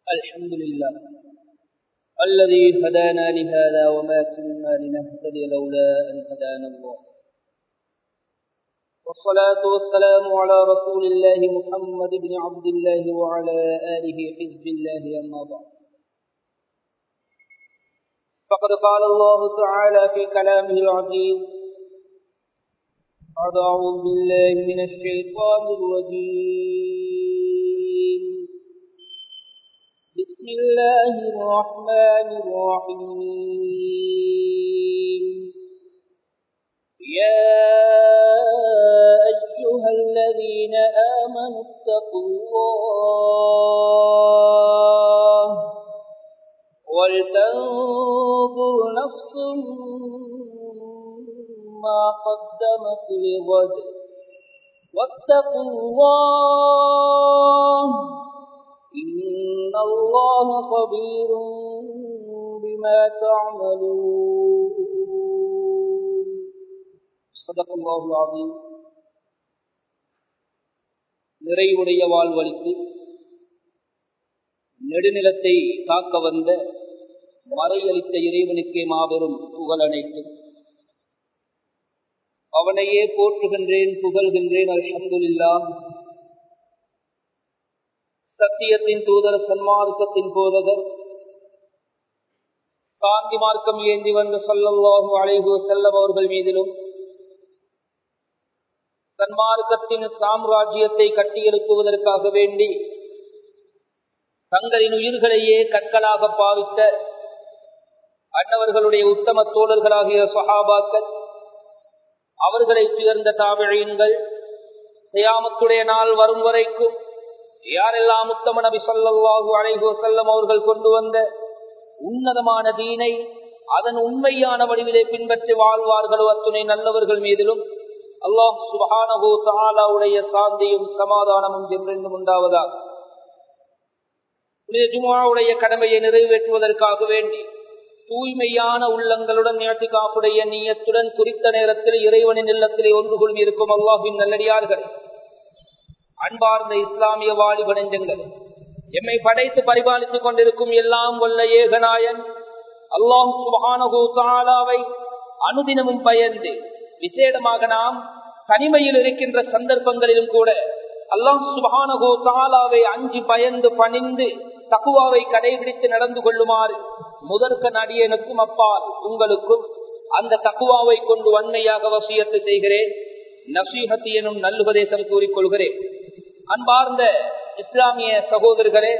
الحمد لله الذي هدانا لهذا وما كنا لنهتدي لولا أن هدانا الله والصلاة والسلام على رسول الله محمد بن عبد الله وعلى آله حزب الله أما بعد فقد قال الله تعالى في كلامه العزيز أعوذ بالله من الشيطان الرجيم بسم الله الرحمن الرحيم يا أيها الذين آمنوا اتقوا الله ولتنظر نفس ما قدمت لغد واتقوا الله إن الله خبير بما تعملون صدق الله العظيم நிறைவுடைய வாழ்வழித்து நெடுநிலத்தை காக்க வந்த மறையளித்த இறைவனுக்கே மாபெரும் புகழ் அனைத்தும் அவனையே போற்றுகின்றேன் புகழ்கின்றேன் அல்ஹம்துலில்லா சத்தியத்தின் தூதர் சன்மார்க்கத்தின் போதகர் சாந்தி மார்க்கம் ஏந்தி வந்த சொல்லல்லாஹு அழைகு செல்லம் அவர்கள் மீதிலும் சன்மார்க்கத்தின் சாம்ராஜ்யத்தை கட்டியெழுப்புவதற்காக வேண்டி தங்களின் உயிர்களையே கற்களாக பாவித்த அன்னவர்களுடைய உத்தம தோழர்களாகிய சஹாபாக்கள் அவர்களை துயர்ந்த தாவிழியன்கள் செய்யாமத்துடைய நாள் வரும் வரைக்கும் யாரெல்லாம் உத்தம நபி சொல்லாஹு அழைகோ செல்லம் அவர்கள் கொண்டு வந்த உன்னதமான தீனை அதன் உண்மையான வடிவிலே பின்பற்றி வாழ்வார்களோ அத்துணை நல்லவர்கள் மீதிலும் அல்லாஹ் சுபானகோ தாலாவுடைய சாந்தியும் சமாதானமும் என்றென்றும் உண்டாவதா ஜுமாவுடைய கடமையை நிறைவேற்றுவதற்காக வேண்டி தூய்மையான உள்ளங்களுடன் காப்புடைய நீயத்துடன் குறித்த நேரத்தில் இறைவனின் இல்லத்திலே ஒன்று கொள்வி இருக்கும் அல்லாஹின் நல்லடியார்கள் அன்பார்ந்த இஸ்லாமிய வாலிப நெஞ்சங்கள் எம்மை படைத்து பரிபாலித்துக் கொண்டிருக்கும் எல்லாம் வல்ல ஏகநாயன் அல்லாஹ் சுபானகோ தாலாவை அனுதினமும் பயந்து விசேடமாக நாம் தனிமையில் இருக்கின்ற சந்தர்ப்பங்களிலும் கூட அல்லாஹ் சுபானகோ தாலாவை அஞ்சு பயந்து பணிந்து தகுவாவை கடைபிடித்து நடந்து கொள்ளுமாறு முதற்க நடிகனுக்கும் அப்பால் உங்களுக்கும் அந்த தக்குவாவை கொண்டு வன்மையாக வசியத்து செய்கிறேன் நசீகத்தி எனும் நல்லுபதேசம் கூறிக்கொள்கிறேன் அன்பார்ந்த இஸ்லாமிய சகோதரர்களே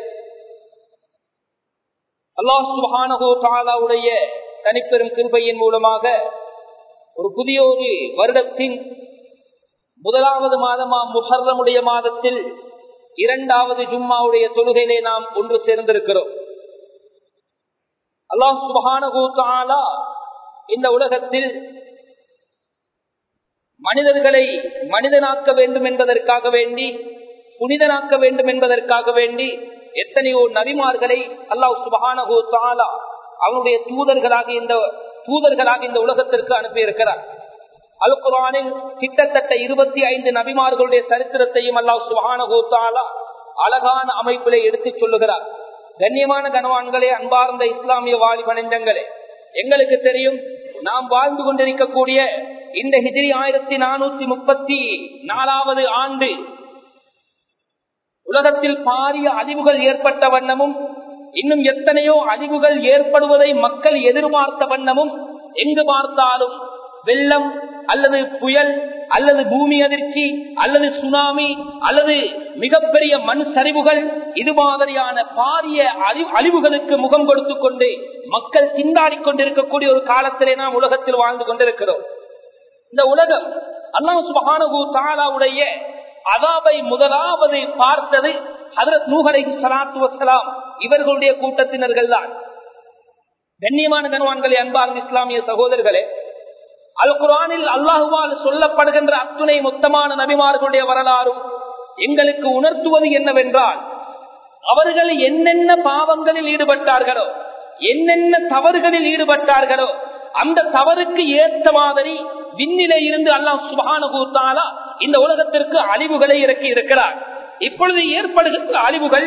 அல்லாஹ் சுபானகோ தாலாவுடைய தனிப்பெரும் கிருபையின் மூலமாக ஒரு புதிய ஒரு வருடத்தின் முதலாவது மாதமா முஹர்ரமுடைய மாதத்தில் இரண்டாவது ஜும்மாவுடைய தொழுகையிலே நாம் ஒன்று சேர்ந்திருக்கிறோம் அல்லாஹ் சுபஹானஹு தஆலா இந்த உலகத்தில் மனிதர்களை மனிதனாக்க வேண்டும் என்பதற்காக வேண்டி புனிதனாக்க வேண்டும் என்பதற்காக வேண்டி எத்தனையோ நபிமார்களை அல்லாஹ் சுபஹானஹு தஆலா அவனுடைய தூதர்களாக இந்த தூதர்களாக இந்த உலகத்திற்கு அனுப்பியிருக்கிறார் அல் குரானில் கிட்டத்தட்ட இருபத்தி ஐந்து நபிமார்களுடைய சரித்திரத்தையும் அல்லாஹ் சுபஹானஹு தஆலா அழகான அமைப்பிலே எடுத்துச் சொல்லுகிறார் கண்ணியமான கனவான்களே அன்பார்ந்த இஸ்லாமிய வாலிப நெஞ்சங்களே எங்களுக்கு தெரியும் நாம் வாழ்ந்து கொண்டிருக்கக்கூடிய இந்த ஹிஜிரி ஆயிரத்தி நானூத்தி முப்பத்தி நாலாவது ஆண்டு உலகத்தில் பாரிய அழிவுகள் ஏற்பட்ட வண்ணமும் இன்னும் எத்தனையோ அழிவுகள் ஏற்படுவதை மக்கள் எதிர்பார்த்த வண்ணமும் எங்கு பார்த்தாலும் வெள்ளம் அல்லது புயல் அல்லது பூமி அதிர்ச்சி அல்லது சுனாமி அல்லது மிகப்பெரிய மண் சரிவுகள் இது மாதிரியான பாரிய அழிவுகளுக்கு முகம் கொடுத்து கொண்டு மக்கள் திண்டாடி கொண்டிருக்கக்கூடிய ஒரு காலத்திலே நாம் உலகத்தில் வாழ்ந்து கொண்டிருக்கிறோம் இந்த உலகம் அல்லாஹ் சுபஹானஹு தஆலாவுடைய அதாபை முதலாவது பார்த்தது ஹதரத் நூஹரை சலாத்து வசலாம் இவர்களுடைய கூட்டத்தினர்கள் தான் கண்ணியமான கனவான்களே அன்பார்ந்த இஸ்லாமிய சகோதரர்களே அல் குரானில் அல்லாஹுவால் சொல்லப்படுகின்ற அத்துணை மொத்தமான நபிமார்களுடைய வரலாறும் எங்களுக்கு உணர்த்துவது என்னவென்றால் அவர்கள் என்னென்ன பாவங்களில் ஈடுபட்டார்களோ என்னென்ன தவறுகளில் ஈடுபட்டார்களோ அந்த தவறுக்கு ஏற்ற மாதிரி விண்ணிலே இருந்து அல்லாஹ் சுபானுகூத்தாலா இந்த உலகத்திற்கு அழிவுகளை இறக்கி இருக்கிறார் இப்பொழுது ஏற்படுகின்ற அழிவுகள்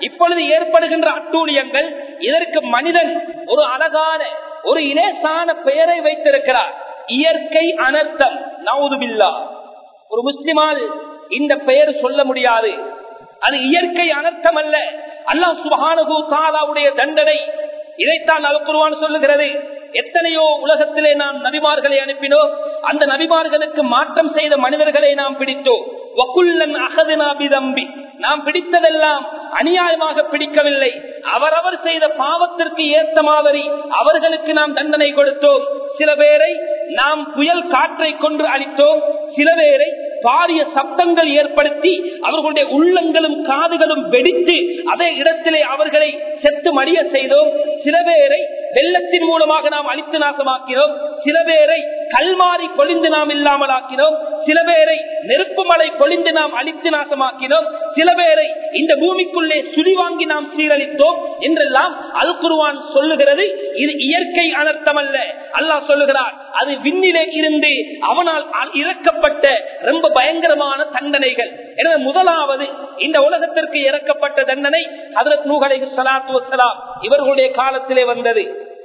இப்பொழுது ஏற்படுகின்ற அட்டூழியங்கள் இதற்கு மனிதன் ஒரு அழகான ஒரு இலேசான பெயரை வைத்திருக்கிறார் இயற்கை அனர்த்தம் நவுதுபில்லா ஒரு முஸ்லிமால் இந்த பெயர் சொல்ல முடியாது அது இயற்கை அனர்த்தம் அல்ல அல்லாஹ் சுபஹானஹு தாலாவுடைய தண்டனை இதைத்தான் அல்குருவான் சொல்லுகிறது எத்தனையோ உலகத்திலே நாம் நபிமார்களை அனுப்பினோம் அந்த நபிமார்களுக்கு மாற்றம் செய்த மனிதர்களை நாம் பிடித்தோம் வக்குல்லன் அகதுனா பிதம்பி நாம் பிடித்ததெல்லாம் அநியாயமாக பிடிக்கவில்லை அவரவர் செய்த பாவத்திற்கு ஏற்ற மாதிரி அவர்களுக்கு நாம் தண்டனை கொடுத்தோம் சில பேரை நாம் புயல் காற்றை கொண்டு அளித்தோம் சில பேரை பாரிய சப்தங்கள் ஏற்படுத்தி அவர்களுடைய உள்ளங்களும் காதுகளும் வெடித்து அதே இடத்திலே அவர்களை செத்து மடிய செய்தோம் சில பேரை வெள்ளத்தின் மூலமாக நாம் அழித்து நாசமாக்கினோம் சில பேரை கல்மாறி பொழிந்து நாம் இல்லாமல் ஆக்கினோம் சில பேரை நெருப்பு மலை பொழிந்து நாம் அழித்து நாசமாக்கினோம் சில பேரை இந்த பூமிக்குள்ளே சுழி வாங்கி நாம் சீரழித்தோம் என்றெல்லாம் அல் குருவான் சொல்லுகிறது இது இயற்கை அனர்த்தம் அல்ல அல்லாஹ் சொல்லுகிறார் அது விண்ணிலே இருந்து அவனால் இறக்கப்பட்ட ரொம்ப பயங்கரமான தண்டனைகள் எனவே முதலாவது இந்த உலகத்திற்கு இறக்கப்பட்ட தண்டனை அதற்கு நூகலை சலாத்து வசலாம் இவர்களுடைய காலத்திலே வந்தது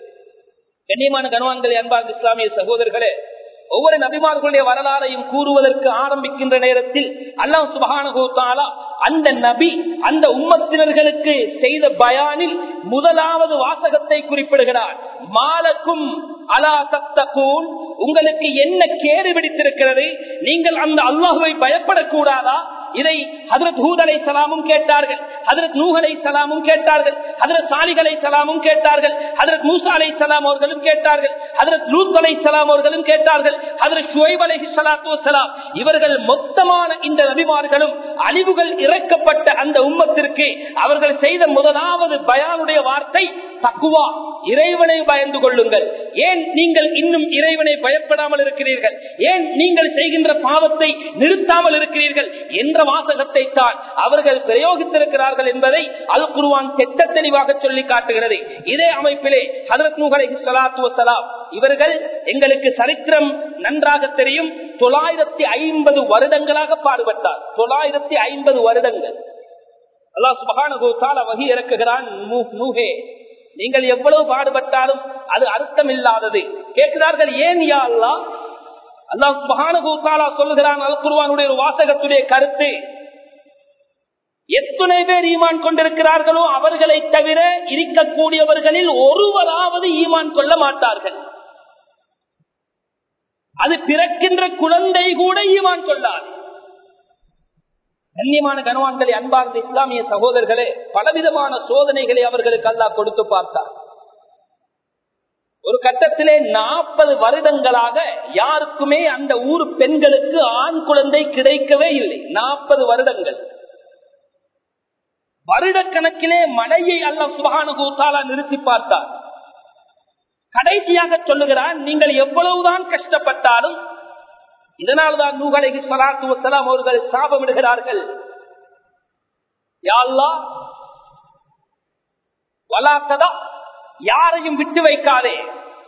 கண்ணியமான கனவான்களே அன்பார்ந்த இஸ்லாமிய சகோதரர்களே ஒவ்வொரு நபிமார்களுடைய வரலாறையும் கூறுவதற்கு ஆரம்பிக்கின்ற நேரத்தில் அல்லாஹ் சுபகானுகூத்தாலா அந்த நபி அந்த உம்மத்தினர்களுக்கு செய்த பயானில் முதலாவது வாசகத்தை குறிப்பிடுகிறார் மாலக்கும் அலா சத்தகூன் உங்களுக்கு என்ன கேடு பிடித்திருக்கிறது நீங்கள் அந்த அல்லாஹுவை பயப்படக்கூடாதா இதை ஹதரத் ஹூத் அலை சலாமும் கேட்டார்கள் ஹதரத் நூஹ் அலை சலாமும் கேட்டார்கள் ஹதரத் சாலிக் அலை சலாமும் கேட்டார்கள் ஹதரத் மூசா அலை சலாம் அவர்களும் கேட்டார்கள் ஹதரத் லூத் அலை சலாம் அவர்களும் கேட்டார்கள் ஹதரத் ஷுவைப் அலை சலாத்து வசலாம் இவர்கள் மொத்தமான இந்த நபிமார்களும் அழிவுகள் இறக்கப்பட்ட அந்த உம்மத்திற்கு அவர்கள் செய்த முதலாவது பயானுடைய வார்த்தை தக்குவா இறைவனை பயந்து கொள்ளுங்கள் ஏன் நீங்கள் இன்னும் இறைவனை பயப்படாமல் இருக்கிறீர்கள் ஏன் நீங்கள் செய்கின்ற பாவத்தை நிறுத்தாமல் இருக்கிறீர்கள் என்ற வாசகத்தை தான் அவர்கள் பிரயோகித்திருக்கிறார்கள் என்பதை அல் குருவான் திட்ட தெளிவாக சொல்லி காட்டுகிறது இதே அமைப்பிலே ஹதரத் நூகலை சலாத்து வசலாம் இவர்கள் எங்களுக்கு சரித்திரம் நன்றாக தெரியும் தொள்ளாயிரத்தி ஐம்பது வருடங்களாக பாடுபட்டார் தொள்ளாயிரத்தி ஐம்பது வருடங்கள் அல்லாஹ் சுபகான வகி இறக்குகிறான் நூகே நீங்கள் எவ்வளவு பாடுபட்டாலும் அது அர்த்தம் இல்லாதது கேட்கிறார்கள் ஏன் யா அல்லா அல்லாஹ் சுபகான சொல்லுகிறான் அல் குருவானுடைய ஒரு வாசகத்துடைய கருத்து எத்தனை பேர் ஈமான் கொண்டிருக்கிறார்களோ அவர்களை தவிர இருக்கக்கூடியவர்களில் ஒருவராவது ஈமான் கொள்ள மாட்டார்கள் அது பிறக்கின்ற குழந்தை கூட ஈமான் கொள்ளாது கண்ணியமான கனவான்களை அன்பார்ந்த இஸ்லாமிய சகோதரர்களே பலவிதமான சோதனைகளை அவர்களுக்கு அல்லா கொடுத்து பார்த்தார் ஒரு கட்டத்திலே நாற்பது வருடங்களாக யாருக்குமே அந்த ஊர் பெண்களுக்கு ஆண் குழந்தை கிடைக்கவே இல்லை நாற்பது வருடங்கள் வருடக்கணக்கிலே மழையை அல்ல சுபானுகூத்தாலா நிறுத்தி பார்த்தார் கடைசியாக சொல்லுகிறான் நீங்கள் எவ்வளவுதான் கஷ்டப்பட்டாலும் இதனால்தான் நூகலைக்கு சலாத்து வசலாம் அவர்கள் சாபமிடுகிறார்கள் யாழ்லா வலாக்கதா யாரையும் விட்டு வைக்காதே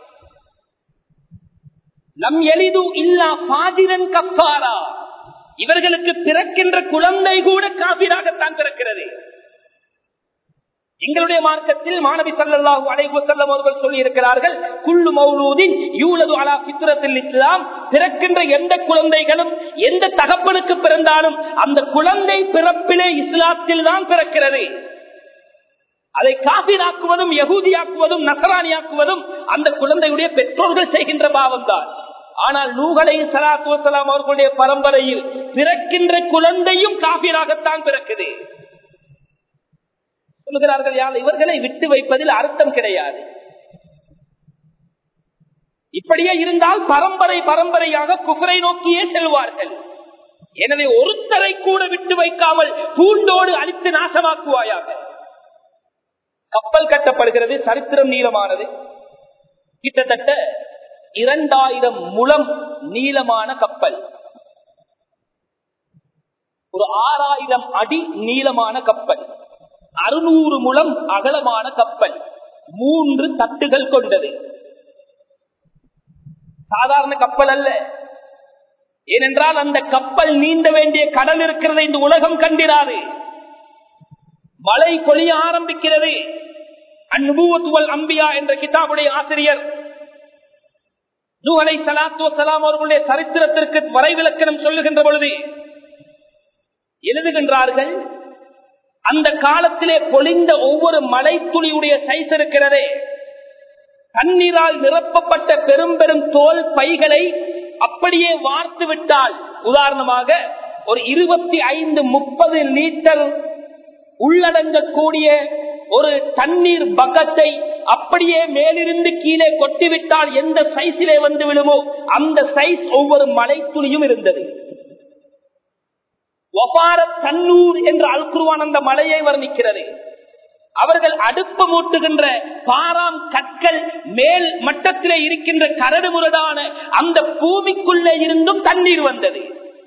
நம் எளிது இல்லா பாதிரன் கப்பாரா இவர்களுக்கு பிறக்கின்ற குழந்தை கூட காபிராகத்தான் பிறக்கிறது எங்களுடைய மார்க்கத்தில் மாணவி சல்லாஹூ அலைவு செல்லம் அவர்கள் சொல்லி இருக்கிறார்கள் குள்ளு மௌலூதின் யூலது அலா பித்திரத்தில் இஸ்லாம் பிறக்கின்ற எந்த குழந்தைகளும் எந்த தகப்பனுக்கு பிறந்தாலும் அந்த குழந்தை பிறப்பிலே இஸ்லாத்தில் தான் பிறக்கிறது அதை காபிராக்குவதும் யகூதியாக்குவதும் நசராணியாக்குவதும் அந்த குழந்தையுடைய பெற்றோர்கள் செய்கின்ற பாவம் தான் ஆனால் நூகலை சலாத்து வசலாம் அவர்களுடைய பரம்பரையில் பிறக்கின்ற குழந்தையும் காபிராகத்தான் பிறக்குது சொல்லுகிறார்கள் யார் இவர்களை விட்டு வைப்பதில் அர்த்தம் கிடையாது இப்படியே இருந்தால் பரம்பரை பரம்பரையாக குஃபரை நோக்கியே செல்வார்கள் எனவே ஒருத்தரை கூட விட்டு வைக்காமல் பூண்டோடு அழித்து நாசமாக்குவாயாக கப்பல் கட்டப்படுகிறது சரித்திரம் நீளமானது கிட்டத்தட்ட இரண்டாயிரம் முழம் நீளமான கப்பல் ஒரு ஆறாயிரம் அடி நீளமான கப்பல் அறுநூறு முழம் அகலமான கப்பல் மூன்று தட்டுகள் கொண்டது சாதாரண கப்பல் அல்ல ஏனென்றால் அந்த கப்பல் நீந்த வேண்டிய கடல் இருக்கிறது இந்த உலகம் கண்டிராது மழை பொழிய ஆரம்பிக்கிறது அந்நுபுவத்துவல் அம்பியா என்ற கிதாபுடைய ஆசிரியர் நூலை சலாத்து வலாம் அவர்களுடைய சரித்திரத்திற்கு வரைவிலக்கணம் சொல்லுகின்ற பொழுது எழுதுகின்றார்கள் அந்த காலத்திலே பொழிந்த ஒவ்வொரு மலை துளியுடைய சைஸ் இருக்கிறதே தண்ணீரால் நிரப்பப்பட்ட பெரும் பெரும் தோல் பைகளை அப்படியே வார்த்து விட்டால் உதாரணமாக ஒரு இருபத்தி ஐந்து முப்பது லிட்டர் உள்ளடங்கக்கூடிய ஒரு தண்ணீர் பக்கத்தை அப்படியே மேலிருந்து கீழே கொட்டிவிட்டால் எந்த சைஸிலே வந்து விடுமோ அந்த சைஸ் ஒவ்வொரு மலை துளியும் இருந்தது தன்னூர் என்று அல்குருவான் அந்த மலையை வர்ணிக்கிறது அவர்கள் அடுப்பு மூட்டுகின்ற பாராம் கற்கள் மேல் மட்டத்திலே இருக்கின்ற கரடு முரடான அந்த பூமிக்குள்ளே இருந்தும் தண்ணீர் வந்தது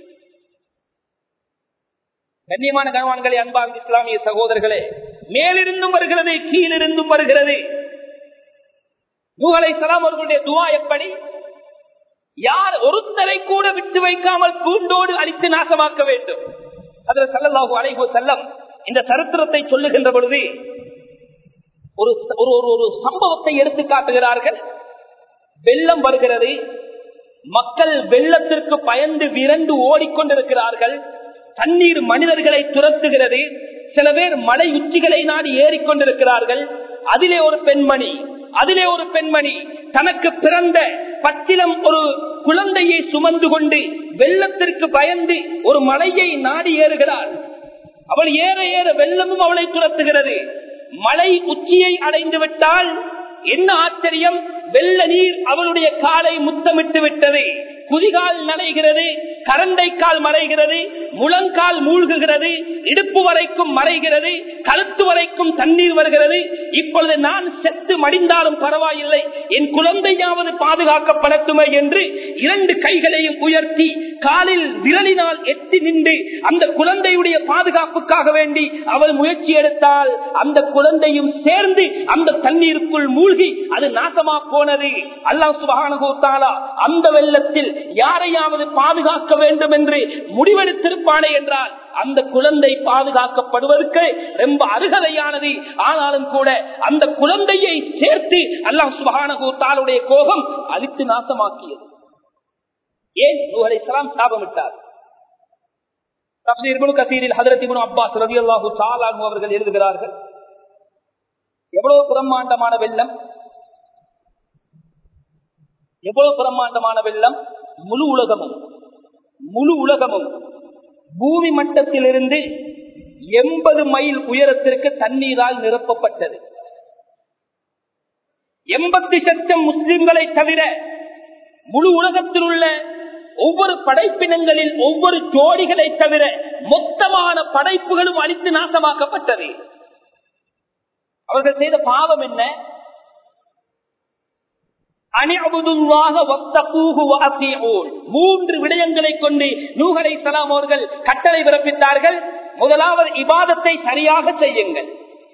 கண்ணியமான கனவான்களே அன்பார்ந்த இஸ்லாமிய சகோதரர்களே மேலிருந்தும் வருகிறது கீழிருந்தும் வருகிறது நூகலை சலாம் அவர்களுடைய துவா எப்படி யார் ஒருத்தரை கூட விட்டு வைக்காமல் பூண்டோடு அழித்து நாசமாக்க வேண்டும் அதில் சல்லல்லாஹு அலைஹோ செல்லம் இந்த சரித்திரத்தை சொல்லுகின்ற பொழுது ஒரு ஒரு ஒரு சம்பவத்தை எடுத்து காட்டுகிறார்கள் வெள்ளம் வருகிறது மக்கள் வெள்ளத்திற்கு பயந்து விரண்டு ஓடிக்கொண்டிருக்கிறார்கள் தண்ணீர் மனிதர்களை துரத்துகிறது சில பேர் மலை உச்சிகளை நாடி ஏறிக்கொண்டிருக்கிறார்கள் அதிலே ஒரு பெண்மணி அதிலே ஒரு பெண்மணி தனக்கு பிறந்த பச்சிலம் ஒரு குழந்தையை சுமந்து கொண்டு வெள்ளத்திற்கு பயந்து ஒரு மலையை நாடி ஏறுகிறார் அவள் ஏற ஏற வெள்ளமும் அவளை துரத்துகிறது மலை உச்சியை அடைந்து விட்டால் என்ன ஆச்சரியம் வெள்ள நீர் அவளுடைய காலை முத்தமிட்டு விட்டது குதிகால் நனைகிறது கரண்டை கால் மறைகிறது முழங்கால் மூழ்குகிறது இடுப்பு வரைக்கும் மறைகிறது கழுத்து வரைக்கும் தண்ணீர் வருகிறது இப்பொழுது நான் செத்து மடிந்தாலும் பரவாயில்லை என் குழந்தையாவது பாதுகாக்கப்படட்டுமே என்று இரண்டு கைகளையும் உயர்த்தி காலில் விரலினால் எட்டி நின்று அந்த குழந்தையுடைய பாதுகாப்புக்காக வேண்டி அவள் முயற்சி எடுத்தால் அந்த குழந்தையும் சேர்ந்து அந்த தண்ணீருக்குள் மூழ்கி அது நாசமா போனது அல்லாஹ் சுபகானுகூத்தாலா அந்த வெள்ளத்தில் யாரையாவது பாதுகாக்க வேண்டும் என்று முடிவெடுத்திருப்பானே என்றால் அந்த குழந்தை பாதுகாக்கப்படுவதற்கு ரொம்ப அருகதையானது ஆனாலும் கூட அந்த குழந்தையை சேர்த்து அல்லாஹ் சுபகானுகூத்தாலுடைய கோபம் அழித்து நாசமாக்கியது ஏன் நூலை சலாம் சாபமிட்டார் அப்பாஸ் ரவி அல்லாஹு சாலாகு அவர்கள் எழுதுகிறார்கள் எவ்வளவு பிரம்மாண்டமான வெள்ளம் எவ்வளவு பிரம்மாண்டமான வெள்ளம் முழு உலகமும் முழு உலகமும் பூமி மட்டத்திலிருந்து எண்பது மைல் உயரத்திற்கு தண்ணீரால் நிரப்பப்பட்டது எண்பத்தி சட்டம் முஸ்லிம்களை தவிர முழு உலகத்தில் உள்ள ஒவ்வொரு படைப்பினங்களில் ஒவ்வொரு ஜோடிகளை தவிர மொத்தமான படைப்புகளும் அழித்து நாசமாக்கப்பட்டது அவர்கள் செய்த பாவம் என்ன மூன்று விடயங்களை கொண்டு நூகலை சலாம் அவர்கள் கட்டளை பிறப்பித்தார்கள் முதலாவது இபாதத்தை சரியாக செய்யுங்கள்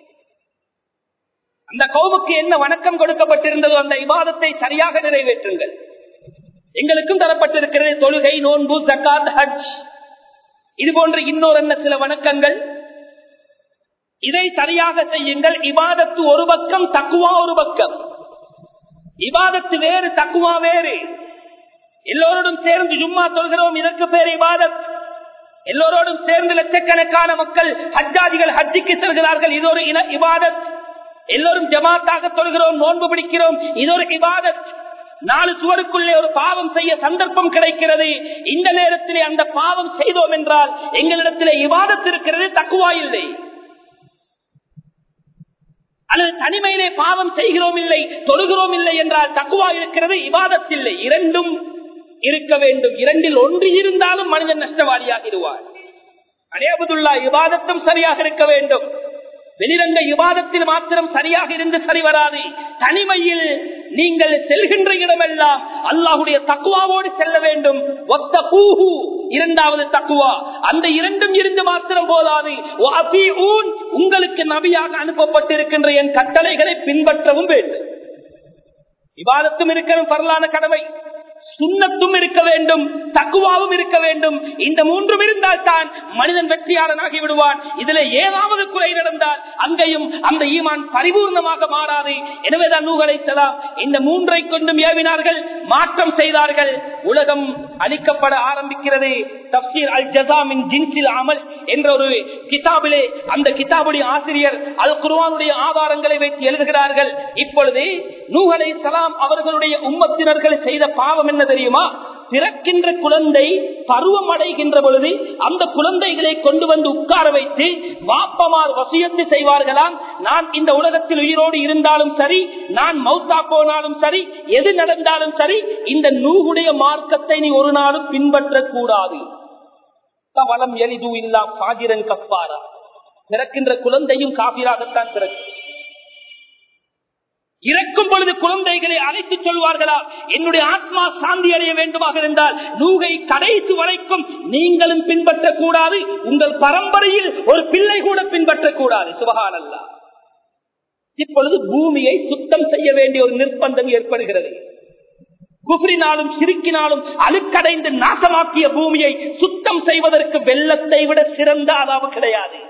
அந்த கௌமுக்கு என்ன வணக்கம் கொடுக்கப்பட்டிருந்ததோ அந்த இபாதத்தை சரியாக நிறைவேற்றுங்கள் எங்களுக்கும் தரப்பட்டிருக்கிறது தொழுகை நோன்பு ஜக்காத் ஹஜ் இது போன்ற இன்னொரு என்ன சில வணக்கங்கள் இதை சரியாக செய்யுங்கள் இபாதத்து ஒரு பக்கம் தக்குவா ஒரு பக்கம் இபாதத்து வேறு தக்குவா வேறு எல்லோரோடும் சேர்ந்து ஜும்மா சொல்கிறோம் இதற்கு பேர் இபாதத் எல்லோரோடும் சேர்ந்து லட்சக்கணக்கான மக்கள் ஹஜ்ஜாதிகள் ஹஜ்ஜிக்கு செல்கிறார்கள் இது ஒரு இன இபாதத் எல்லோரும் ஜமாத்தாக தொழுகிறோம் நோன்பு பிடிக்கிறோம் இது ஒரு இபாதத் நாலு சுவருக்குள்ளே ஒரு பாவம் செய்ய சந்தர்ப்பம் கிடைக்கிறது இந்த நேரத்திலே அந்த பாவம் செய்தோம் என்றால் எங்களிடத்திலே இவாதத்து இருக்கிறது தக்குவா இல்லை அல்லது தனிமையிலே பாவம் செய்கிறோம் இல்லை தொழுகிறோம் இல்லை என்றால் தக்குவா இருக்கிறது இவாதத்தில்லை இரண்டும் இருக்க வேண்டும் இரண்டில் ஒன்று இருந்தாலும் மனிதன் நஷ்டவாளியாகிடுவார் அடையாபதுல்லா இவாதத்தும் சரியாக இருக்க வேண்டும் வெளிரங்க விவாதத்தில் மாத்திரம் சரியாக இருந்து சரி வராது தனிமையில் நீங்கள் செல்கின்ற இடமெல்லாம் அல்லாஹுடைய தக்குவாவோடு செல்ல வேண்டும் ஒத்த பூஹு இரண்டாவது தக்குவா அந்த இரண்டும் இருந்து மாத்திரம் போதாது உங்களுக்கு நபியாக அனுப்பப்பட்டிருக்கின்ற என் கட்டளைகளை பின்பற்றவும் வேண்டும் விவாதத்தும் இருக்கிற பரலான கடமை சுண்ணத்தும் இருக்க வேண்டும் தக்குவாவும் இருக்க வேண்டும் இந்த மூன்றும் இருந்தால் தான் மனிதன் வெற்றியாளனாகி விடுவான் இதுல ஏதாவது குறை நடந்தால் அங்கேயும் அந்த ஈமான் பரிபூர்ணமாக மாறாது எனவேதான் நூகலைத்தலாம் இந்த மூன்றை கொண்டும் ஏவினார்கள் மாற்றம் செய்தார்கள் உலகம் அளிக்கப்பட ஆரம்பிக்கிறது தப்சீர் அல் ஜசாமின் ஜின்சில் அமல் என்ற ஒரு கிதாபிலே அந்த கிதாபுடைய ஆசிரியர் அல் குர்வானுடைய ஆதாரங்களை வைத்து எழுதுகிறார்கள் இப்பொழுது நூகலை சலாம் அவர்களுடைய உம்மத்தினர்கள் செய்த பாவம் என்ன தெரியுமா பிறக்கின்ற குழந்தை பருவம் அடைகின்ற பொழுது அந்த குழந்தைகளை கொண்டு வந்து உட்கார வைத்து வாப்பமார் வசியத்து செய்வார்களாம் நான் இந்த உலகத்தில் உயிரோடு இருந்தாலும் சரி நான் மௌத்தா போனாலும் சரி எது நடந்தாலும் சரி இந்த நூகுடைய மார்க்கத்தை நீ ஒரு நாளும் பின்பற்றக் கூடாது வளம் எளிது இல்லா பாதிரன் கப்பாரா பிறக்கின்ற குழந்தையும் காபிராகத்தான் பிறக்கும் இறக்கும் பொழுது குழந்தைகளை அழைத்து சொல்வார்களா என்னுடைய ஆத்மா சாந்தி அடைய வேண்டுமாக இருந்தால் நூகை கடைசி வரைக்கும் நீங்களும் பின்பற்றக் கூடாது உங்கள் பரம்பரையில் ஒரு பிள்ளை கூட பின்பற்றக் கூடாது சுபகானல்லா இப்பொழுது பூமியை சுத்தம் செய்ய வேண்டிய ஒரு நிர்பந்தம் ஏற்படுகிறது குஃப்ரினாலும் சிரிக்கினாலும் அழுக்கடைந்து நாசமாக்கிய பூமியை சுத்தம் செய்வதற்கு வெள்ளத்தை விட சிறந்த அளவு கிடையாது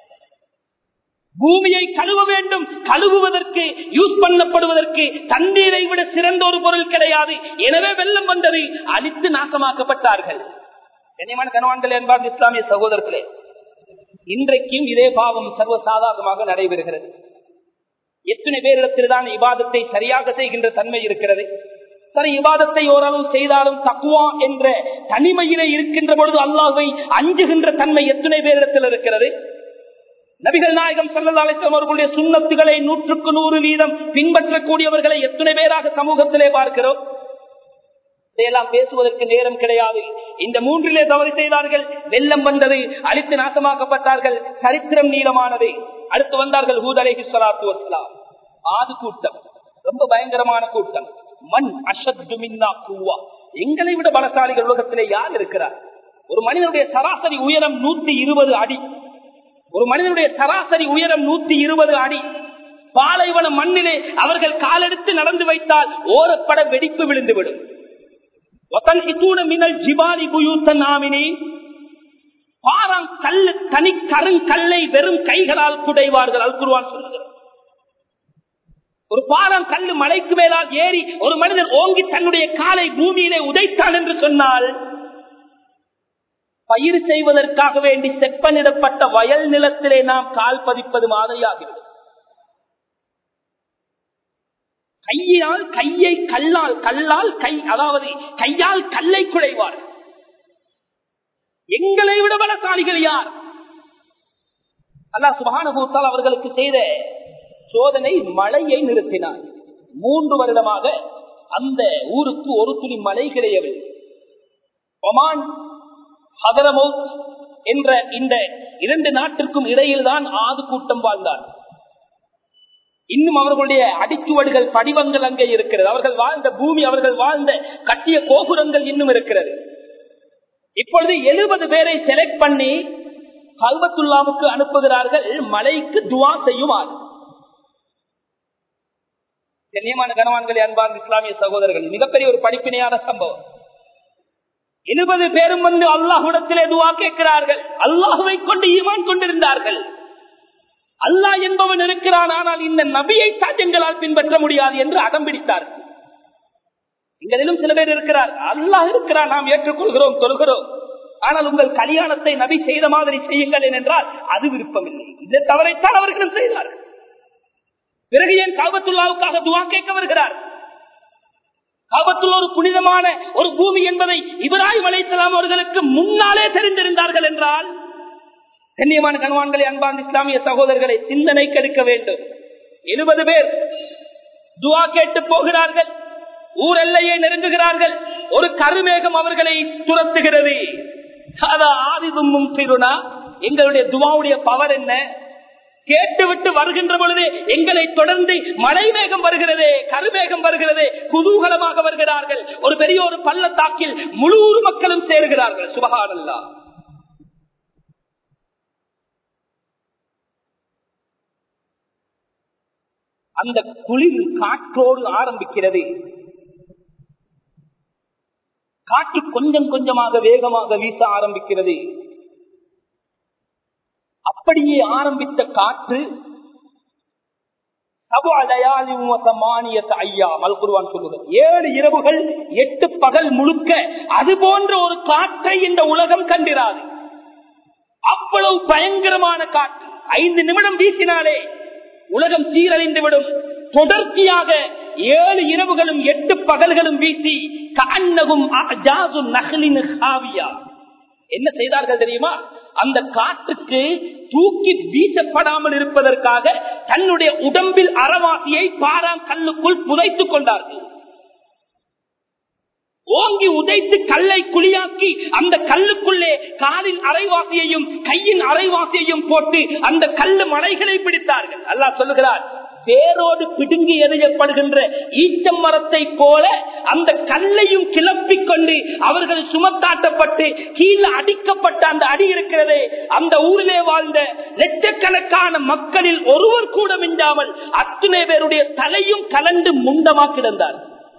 பூமியை கழுவ வேண்டும் கழுவுவதற்கு யூஸ் பண்ணப்படுவதற்கு தண்ணீரை விட சிறந்த ஒரு பொருள் கிடையாது எனவே வெள்ளம் வந்தது அழித்து நாசமாக்கப்பட்டார்கள் கண்ணியமான கணவான்கள் என்பார் இஸ்லாமிய சகோதரர்களே இன்றைக்கும் இதே பாவம் சர்வசாதாரணமாக நடைபெறுகிறது எத்தனை பேரிடத்தில் தான் இபாதத்தை சரியாக செய்கின்ற தன்மை இருக்கிறது சரி இபாதத்தை ஓரளவு செய்தாலும் தக்குவா என்ற தனிமையிலே இருக்கின்ற பொழுது அல்லாஹை அஞ்சுகின்ற தன்மை எத்தனை பேரிடத்தில் இருக்கிறது நபிகள் நாயகம் சல்லதாலிசம் அவர்களுடைய சுண்ணத்துகளை நூற்றுக்கு நூறு வீதம் பின்பற்றக்கூடியவர்களை எத்தனை பேராக சமூகத்திலே பார்க்கிறோம் இதையெல்லாம் பேசுவதற்கு நேரம் கிடையாது இந்த மூன்றிலே தவறு செய்தார்கள் வெள்ளம் வந்தது அழித்து நாசமாக்கப்பட்டார்கள் சரித்திரம் நீளமானது அடுத்து வந்தார்கள் ஹூதலேஹி சலாத்து வஸ்லாம் ஆது கூட்டம் ரொம்ப பயங்கரமான கூட்டம் மண் அஷத்து மின்னா கூவா எங்களை விட பலசாலிகள் உலகத்திலே யார் இருக்கிறார் ஒரு மனிதனுடைய சராசரி உயரம் நூத்தி இருபது அடி ஒரு மனிதனுடைய சராசரி உயரம் நூத்தி இருபது அடி பாலைவன மண்ணிலே அவர்கள் காலெடுத்து நடந்து வைத்தால் ஓரப்பட வெடிப்பு விழுந்துவிடும் பாரம் கல்லு தனி கருங்கல்லை வெறும் கைகளால் குடைவார்கள் அல்குருவான் சொல்லுகிறார் ஒரு பாரம் கல்லு மலைக்கு மேலால் ஏறி ஒரு மனிதன் ஓங்கி தன்னுடைய காலை பூமியிலே உதைத்தான் என்று சொன்னால் பயிர் செய்வதற்காக வேண்டி செப்பனிடப்பட்ட வயல் நிலத்திலே நாம் கால் பதிப்பது மாதிரியாகிறது கையினால் கையை கல்லால் கல்லால் கை அதாவது கையால் கல்லை குழைவார் எங்களை விட பலசாலிகள் யார் அல்லா சுபானுபூத்தால் அவர்களுக்கு செய்த சோதனை மழையை நிறுத்தினார் மூன்று வருடமாக அந்த ஊருக்கு ஒரு துளி மழை கிடையவில்லை ஒமான் ஹதரமௌத் என்ற இந்த இரண்டு நாட்டிற்கும் இடையில் தான் ஆது கூட்டம் வாழ்ந்தார் இன்னும் அவர்களுடைய அடிச்சுவடுகள் படிவங்கள் அங்கே இருக்கிறது அவர்கள் வாழ்ந்த பூமி அவர்கள் வாழ்ந்த கட்டிய கோபுரங்கள் இன்னும் இருக்கிறது இப்பொழுது எழுபது பேரை செலக்ட் பண்ணி கல்வத்துல்லாவுக்கு அனுப்புகிறார்கள் மலைக்கு துவா செய்யுமாறு கண்ணியமான கனவான்களே அன்பார்ந்த இஸ்லாமிய சகோதரர்கள் மிகப்பெரிய ஒரு படிப்பினையான சம்பவம் எழுபது பேரும் வந்து அல்லாஹுடத்திலே துவா கேட்கிறார்கள் அல்லாஹுவை கொண்டு ஈமான் கொண்டிருந்தார்கள் அல்லாஹ் என்பவன் இருக்கிறான் ஆனால் இந்த நபியை எங்களால் பின்பற்ற முடியாது என்று அடம் பிடித்தார்கள் எங்களிலும் சில பேர் இருக்கிறார் அல்லாஹ் இருக்கிறார் நாம் ஏற்றுக்கொள்கிறோம் சொல்கிறோம் ஆனால் உங்கள் கல்யாணத்தை நபி செய்த மாதிரி செய்யுங்கள் என்றால் அது விருப்பமில்லை இந்த தவறைத்தான் அவர்களும் செய்தார்கள் பிறகு ஏன் காபத்துல்லாவுக்காக துவா கேட்க வருகிறார் காபத்துள்ள ஒரு புனிதமான ஒரு பூமி என்பதை இப்ராஹிம் அலைத்தலாம் அவர்களுக்கு முன்னாலே தெரிந்திருந்தார்கள் என்றால் கண்ணியமான கணவான்களை அன்பான் இஸ்லாமிய சகோதரர்களை சிந்தனை கெடுக்க வேண்டும் எழுபது பேர் துவா கேட்டு போகிறார்கள் ஊர் எல்லையை நெருங்குகிறார்கள் ஒரு கருமேகம் அவர்களை துரத்துகிறது ஆதிதும் திருநா எங்களுடைய துவாவுடைய பவர் என்ன கேட்டுவிட்டு வருகின்ற பொழுது எங்களை தொடர்ந்து மழை மேகம் வருகிறதே கருமேகம் வருகிறதே குதூகலமாக வருகிறார்கள் ஒரு பெரிய ஒரு பள்ளத்தாக்கில் முழு ஊர் மக்களும் சேருகிறார்கள் சுபகானல்லா அந்த குளிர் காற்றோடு ஆரம்பிக்கிறது காற்று கொஞ்சம் கொஞ்சமாக வேகமாக வீச ஆரம்பிக்கிறது அப்படியே ஆரம்பித்த காற்று ஏழு இரவுகள் எட்டு பகல் முழுக்க அது போன்ற ஒரு காற்றை இந்த உலகம் கண்டிராது அவ்வளவு பயங்கரமான காற்று ஐந்து நிமிடம் வீசினாலே உலகம் சீரழிந்துவிடும் தொடர்ச்சியாக ஏழு இரவுகளும் எட்டு பகல்களும் வீசி கண்ணகும் நகலின் என்ன செய்தார்கள் தெரியுமா அந்த காற்றுக்கு தூக்கி வீசப்படாமல் இருப்பதற்காக தன்னுடைய உடம்பில் அறவாசியை பாராம் கல்லுக்குள் புதைத்துக் கொண்டார்கள் ஓங்கி உதைத்து கல்லை குழியாக்கி அந்த கல்லுக்குள்ளே காலின் அரைவாசியையும் கையின் அரைவாசியையும் போட்டு அந்த கல்லு மலைகளை பிடித்தார்கள் அல்லாஹ் சொல்லுகிறார் வேரோடு பிடுங்கி எறியப்படுகின்ற ஈச்சம் மரத்தை போல அந்த கல்லையும் கிளப்பிக் கொண்டு அவர்கள் சுமத்தாட்டப்பட்டு கீழே அடிக்கப்பட்ட அந்த அடி இருக்கிறதே அந்த ஊரிலே வாழ்ந்த லட்சக்கணக்கான மக்களில் ஒருவர் கூட மிஞ்சாமல் அத்தனை பேருடைய தலையும் கலண்டு முண்டமா கிடந்தார்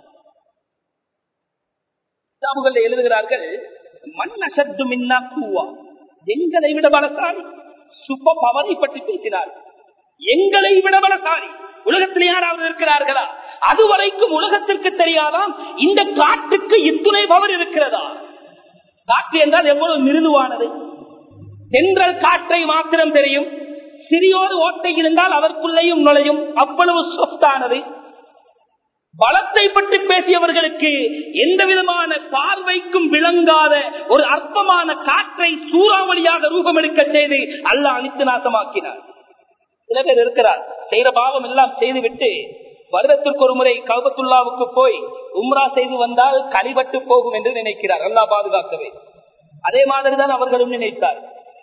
எழுதுகிறார்கள் மண் அசத்து மின்னா கூவா எங்களை விட பலசாலி சுப்ப பவரை பற்றி பேசினார் எங்களை விட பலசாலி உலகத்தில் யாராவது இருக்கிறார்களா அதுவரைக்கும் உலகத்திற்கு தெரியாதாம் இந்த காட்டுக்கு இத்துணை பவர் இருக்கிறதா காற்று என்றால் எவ்வளவு மிருதுவானது தென்றல் காற்றை மாத்திரம் தெரியும் சிறியோடு ஓட்டை இருந்தால் அதற்குள்ளேயும் நுழையும் அவ்வளவு சொத்தானது பலத்தை பற்றி பேசியவர்களுக்கு எந்த விதமான பார்வைக்கும் விளங்காத ஒரு அற்பமான காற்றை சூறாவளியாக ரூபம் எடுக்க செய்து அல்ல அழித்து நாசமாக்கினார் சில பேர் இருக்கிறார் செய்த பாவம் எல்லாம் செய்துவிட்டு வருடத்திற்கு ஒரு முறை கல்பத்துல்லாவுக்கு போய் உம்ரா செய்து வந்தால் கழிபட்டு போகும் என்று நினைக்கிறார் அல்லா பாதுகாக்கவே அதே மாதிரிதான் அவர்களும் நினைத்தார்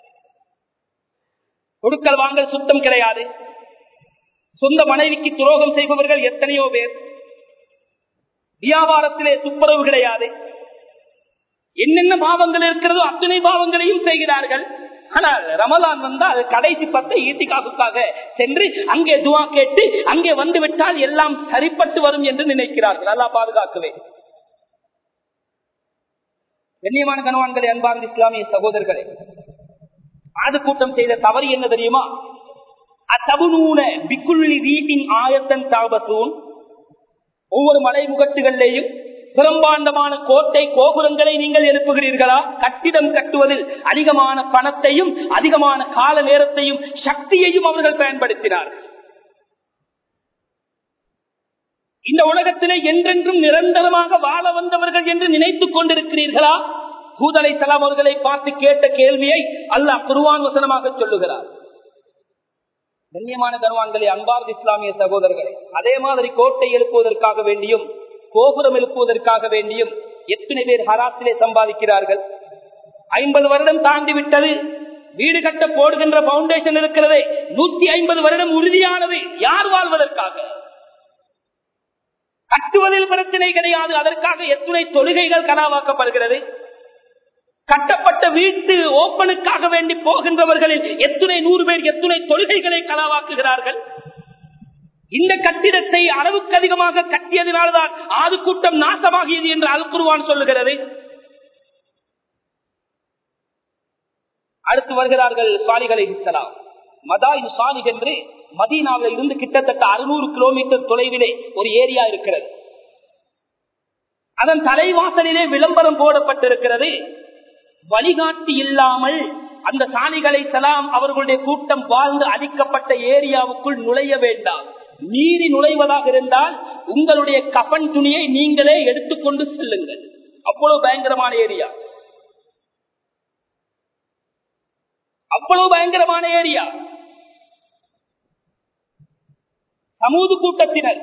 கொடுக்கல் வாங்கல் சுத்தம் கிடையாது சொந்த மனைவிக்கு துரோகம் செய்பவர்கள் எத்தனையோ பேர் வியாபாரத்திலே துப்புரவு கிடையாது என்னென்ன பாவங்கள் இருக்கிறதோ அத்தனை பாவங்களையும் செய்கிறார்கள் ஆனால் ரமலான் வந்தால் கடைசி பத்தை ஈட்டிகாவுக்காக சென்று அங்கே துவா கேட்டு அங்கே வந்து விட்டால் எல்லாம் சரிப்பட்டு வரும் என்று நினைக்கிறார்கள் நல்லா பாதுகாக்கவே கண்ணியமான கணவான்களே அன்பார்ந்த இஸ்லாமிய சகோதரர்களே ஆது கூட்டம் செய்த தவறு என்ன தெரியுமா அத்தபுனூன பிக்குள்ளி வீட்டின் ஆயத்தன் தாபத்தூன் ஒவ்வொரு மலைமுகட்டுகளிலேயும் பிரம்பாண்டமான கோட்டை கோபுரங்களை நீங்கள் எழுப்புகிறீர்களா கட்டிடம் கட்டுவதில் அதிகமான பணத்தையும் அதிகமான கால நேரத்தையும் சக்தியையும் அவர்கள் பயன்படுத்தினார்கள் இந்த உலகத்திலே என்றென்றும் நிரந்தரமாக வாழ வந்தவர்கள் என்று நினைத்துக் கொண்டிருக்கிறீர்களா பூதலை சலாம் அவர்களை பார்த்து கேட்ட கேள்வியை அல்லாஹ் குருவான் வசனமாக சொல்லுகிறார் கண்ணியமான கருவான்களே அன்பார்ந்த இஸ்லாமிய சகோதரர்களே அதே மாதிரி கோட்டை எழுப்புவதற்காக வேண்டியும் கோபுரம் எழுப்புவதற்காக வேண்டியும் எத்தனை பேர் ஹராத்திலே சம்பாதிக்கிறார்கள் ஐம்பது வருடம் தாண்டி விட்டது வீடு கட்ட போடுகின்ற பவுண்டேஷன் இருக்கிறதே நூத்தி ஐம்பது வருடம் உறுதியானது யார் வாழ்வதற்காக கட்டுவதில் பிரச்சனை கிடையாது அதற்காக எத்தனை தொழுகைகள் கனாவாக்கப்படுகிறது கட்டப்பட்ட வீட்டு ஓப்பனுக்காக வேண்டி போகின்றவர்களில் எத்தனை நூறு பேர் எத்தனை தொழுகைகளை கனவாக்குகிறார்கள் இந்த கட்டிடத்தை அளவுக்கு அதிகமாக கட்டியதினால்தான் ஆது கூட்டம் நாசமாகியது என்று அல்குருவான் சொல்லுகிறது அடுத்து வருகிறார்கள் சாலிகளை இஸ்லாம் மதாயின் சாலிக் என்று மதீனாவில் இருந்து கிட்டத்தட்ட அறுநூறு கிலோமீட்டர் தொலைவிலே ஒரு ஏரியா இருக்கிறது அதன் தலைவாசலிலே விளம்பரம் போடப்பட்டிருக்கிறது வழிகாட்டி இல்லாமல் அந்த சாணிகளை சலாம் அவர்களுடைய கூட்டம் வாழ்ந்து அழிக்கப்பட்ட ஏரியாவுக்குள் நுழைய வேண்டாம் மீறி நுழைவதாக இருந்தால் உங்களுடைய கபன் துணியை நீங்களே எடுத்துக்கொண்டு செல்லுங்கள் அவ்வளவு பயங்கரமான ஏரியா அவ்வளவு பயங்கரமான ஏரியா சமூக கூட்டத்தினர்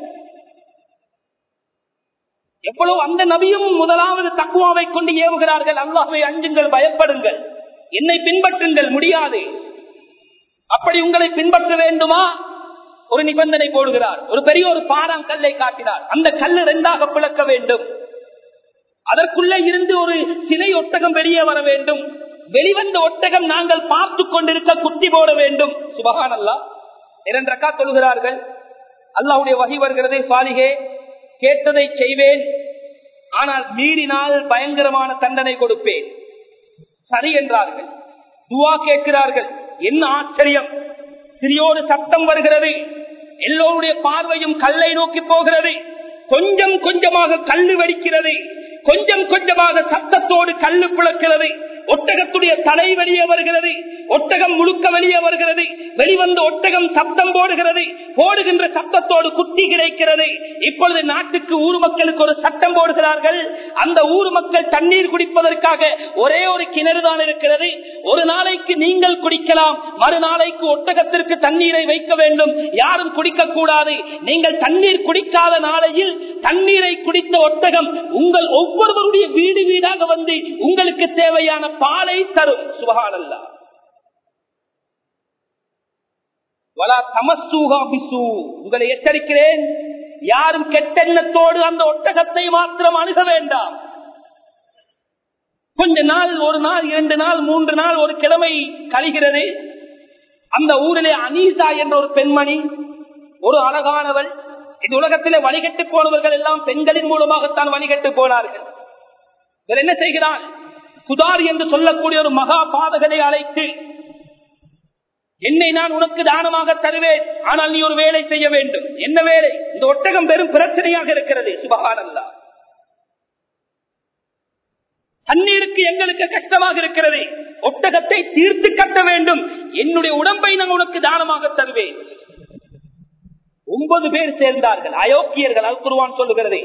எவ்வளவு அந்த நபியும் முதலாவது தக்குவாவை கொண்டு ஏவுகிறார்கள் அல்லாஹை அஞ்சுங்கள் பயப்படுங்கள் என்னை பின்பற்றுங்கள் முடியாது அப்படி உங்களை பின்பற்ற வேண்டுமா ஒரு நிபந்தனை போடுகிறார் ஒரு பெரிய ஒரு பாறாம் கல்லை காட்டினார் அந்த கல்லு ரெண்டாக பிளக்க வேண்டும் அதற்குள்ளே இருந்து ஒரு சிலை ஒட்டகம் வெளியே வர வேண்டும் வெளிவந்த ஒட்டகம் நாங்கள் பார்த்து கொண்டிருக்க குட்டி போட வேண்டும் சுபகான் அல்லா இரண்டக்கா சொல்கிறார்கள் அல்லாவுடைய வகை வருகிறதே சாலிகே கேட்டதை செய்வேன் ஆனால் மீறினால் பயங்கரமான தண்டனை கொடுப்பேன் சரி என்றார்கள் துவா கேட்கிறார்கள் என்ன ஆச்சரியம் சிறியோடு சத்தம் வருகிறது எல்லோருடைய பார்வையும் கல்லை நோக்கி போகிறது கொஞ்சம் கொஞ்சமாக கல்லு வெடிக்கிறது கொஞ்சம் கொஞ்சமாக சத்தத்தோடு கல்லு பிளக்கிறது ஒட்டகத்துடைய தலை வெளியே வருகிறது ஒட்டகம் முழுக்க வெளியே வருகிறது வெளிவந்த ஒட்டகம் சப்தம் போடுகிறது போடுகின்ற சத்தத்தோடு குத்தி கிடைக்கிறது இப்பொழுது நாட்டுக்கு ஊர் மக்களுக்கு ஒரு சட்டம் போடுகிறார்கள் அந்த ஊர் மக்கள் தண்ணீர் குடிப்பதற்காக ஒரே ஒரு கிணறு தான் இருக்கிறது ஒரு நாளைக்கு நீங்கள் குடிக்கலாம் மறுநாளைக்கு ஒட்டகத்திற்கு தண்ணீரை வைக்க வேண்டும் யாரும் குடிக்க கூடாது நீங்கள் தண்ணீர் குடிக்காத நாளையில் தண்ணீரை குடித்த ஒட்டகம் உங்கள் ஒவ்வொருவருடைய வீடு வீடாக வந்து உங்களுக்கு தேவையான பாலை தரும் சுபகானல்லா வலா தமசூகா பிசு உங்களை எச்சரிக்கிறேன் யாரும் கெட்டெண்ணத்தோடு அந்த ஒட்டகத்தை மாத்திரம் அணுக வேண்டாம் கொஞ்ச நாள் ஒரு நாள் இரண்டு நாள் மூன்று நாள் ஒரு கிழமை கழிகிறது அந்த ஊரிலே அனீசா என்ற ஒரு பெண்மணி ஒரு அழகானவள் இந்த உலகத்திலே வழிகட்டு போனவர்கள் எல்லாம் பெண்களின் மூலமாகத்தான் வழிகட்டு போனார்கள் இவர் என்ன செய்கிறான் குதார் என்று சொல்லக்கூடிய ஒரு மகா பாதகனை அழைத்து என்னை நான் உனக்கு தானமாக தருவேன் ஆனால் நீ ஒரு வேலை செய்ய வேண்டும் என்ன வேலை இந்த ஒட்டகம் பெரும் பிரச்சனையாக இருக்கிறது சுபகானந்தா தண்ணீருக்கு எங்களுக்கு கஷ்டமாக இருக்கிறது ஒட்டகத்தை தீர்த்து கட்ட வேண்டும் என்னுடைய உடம்பை நான் உனக்கு தானமாக தருவேன் ஒன்பது பேர் சேர்ந்தார்கள் அயோக்கியர்கள் அல் குருவான் சொல்லுகிறது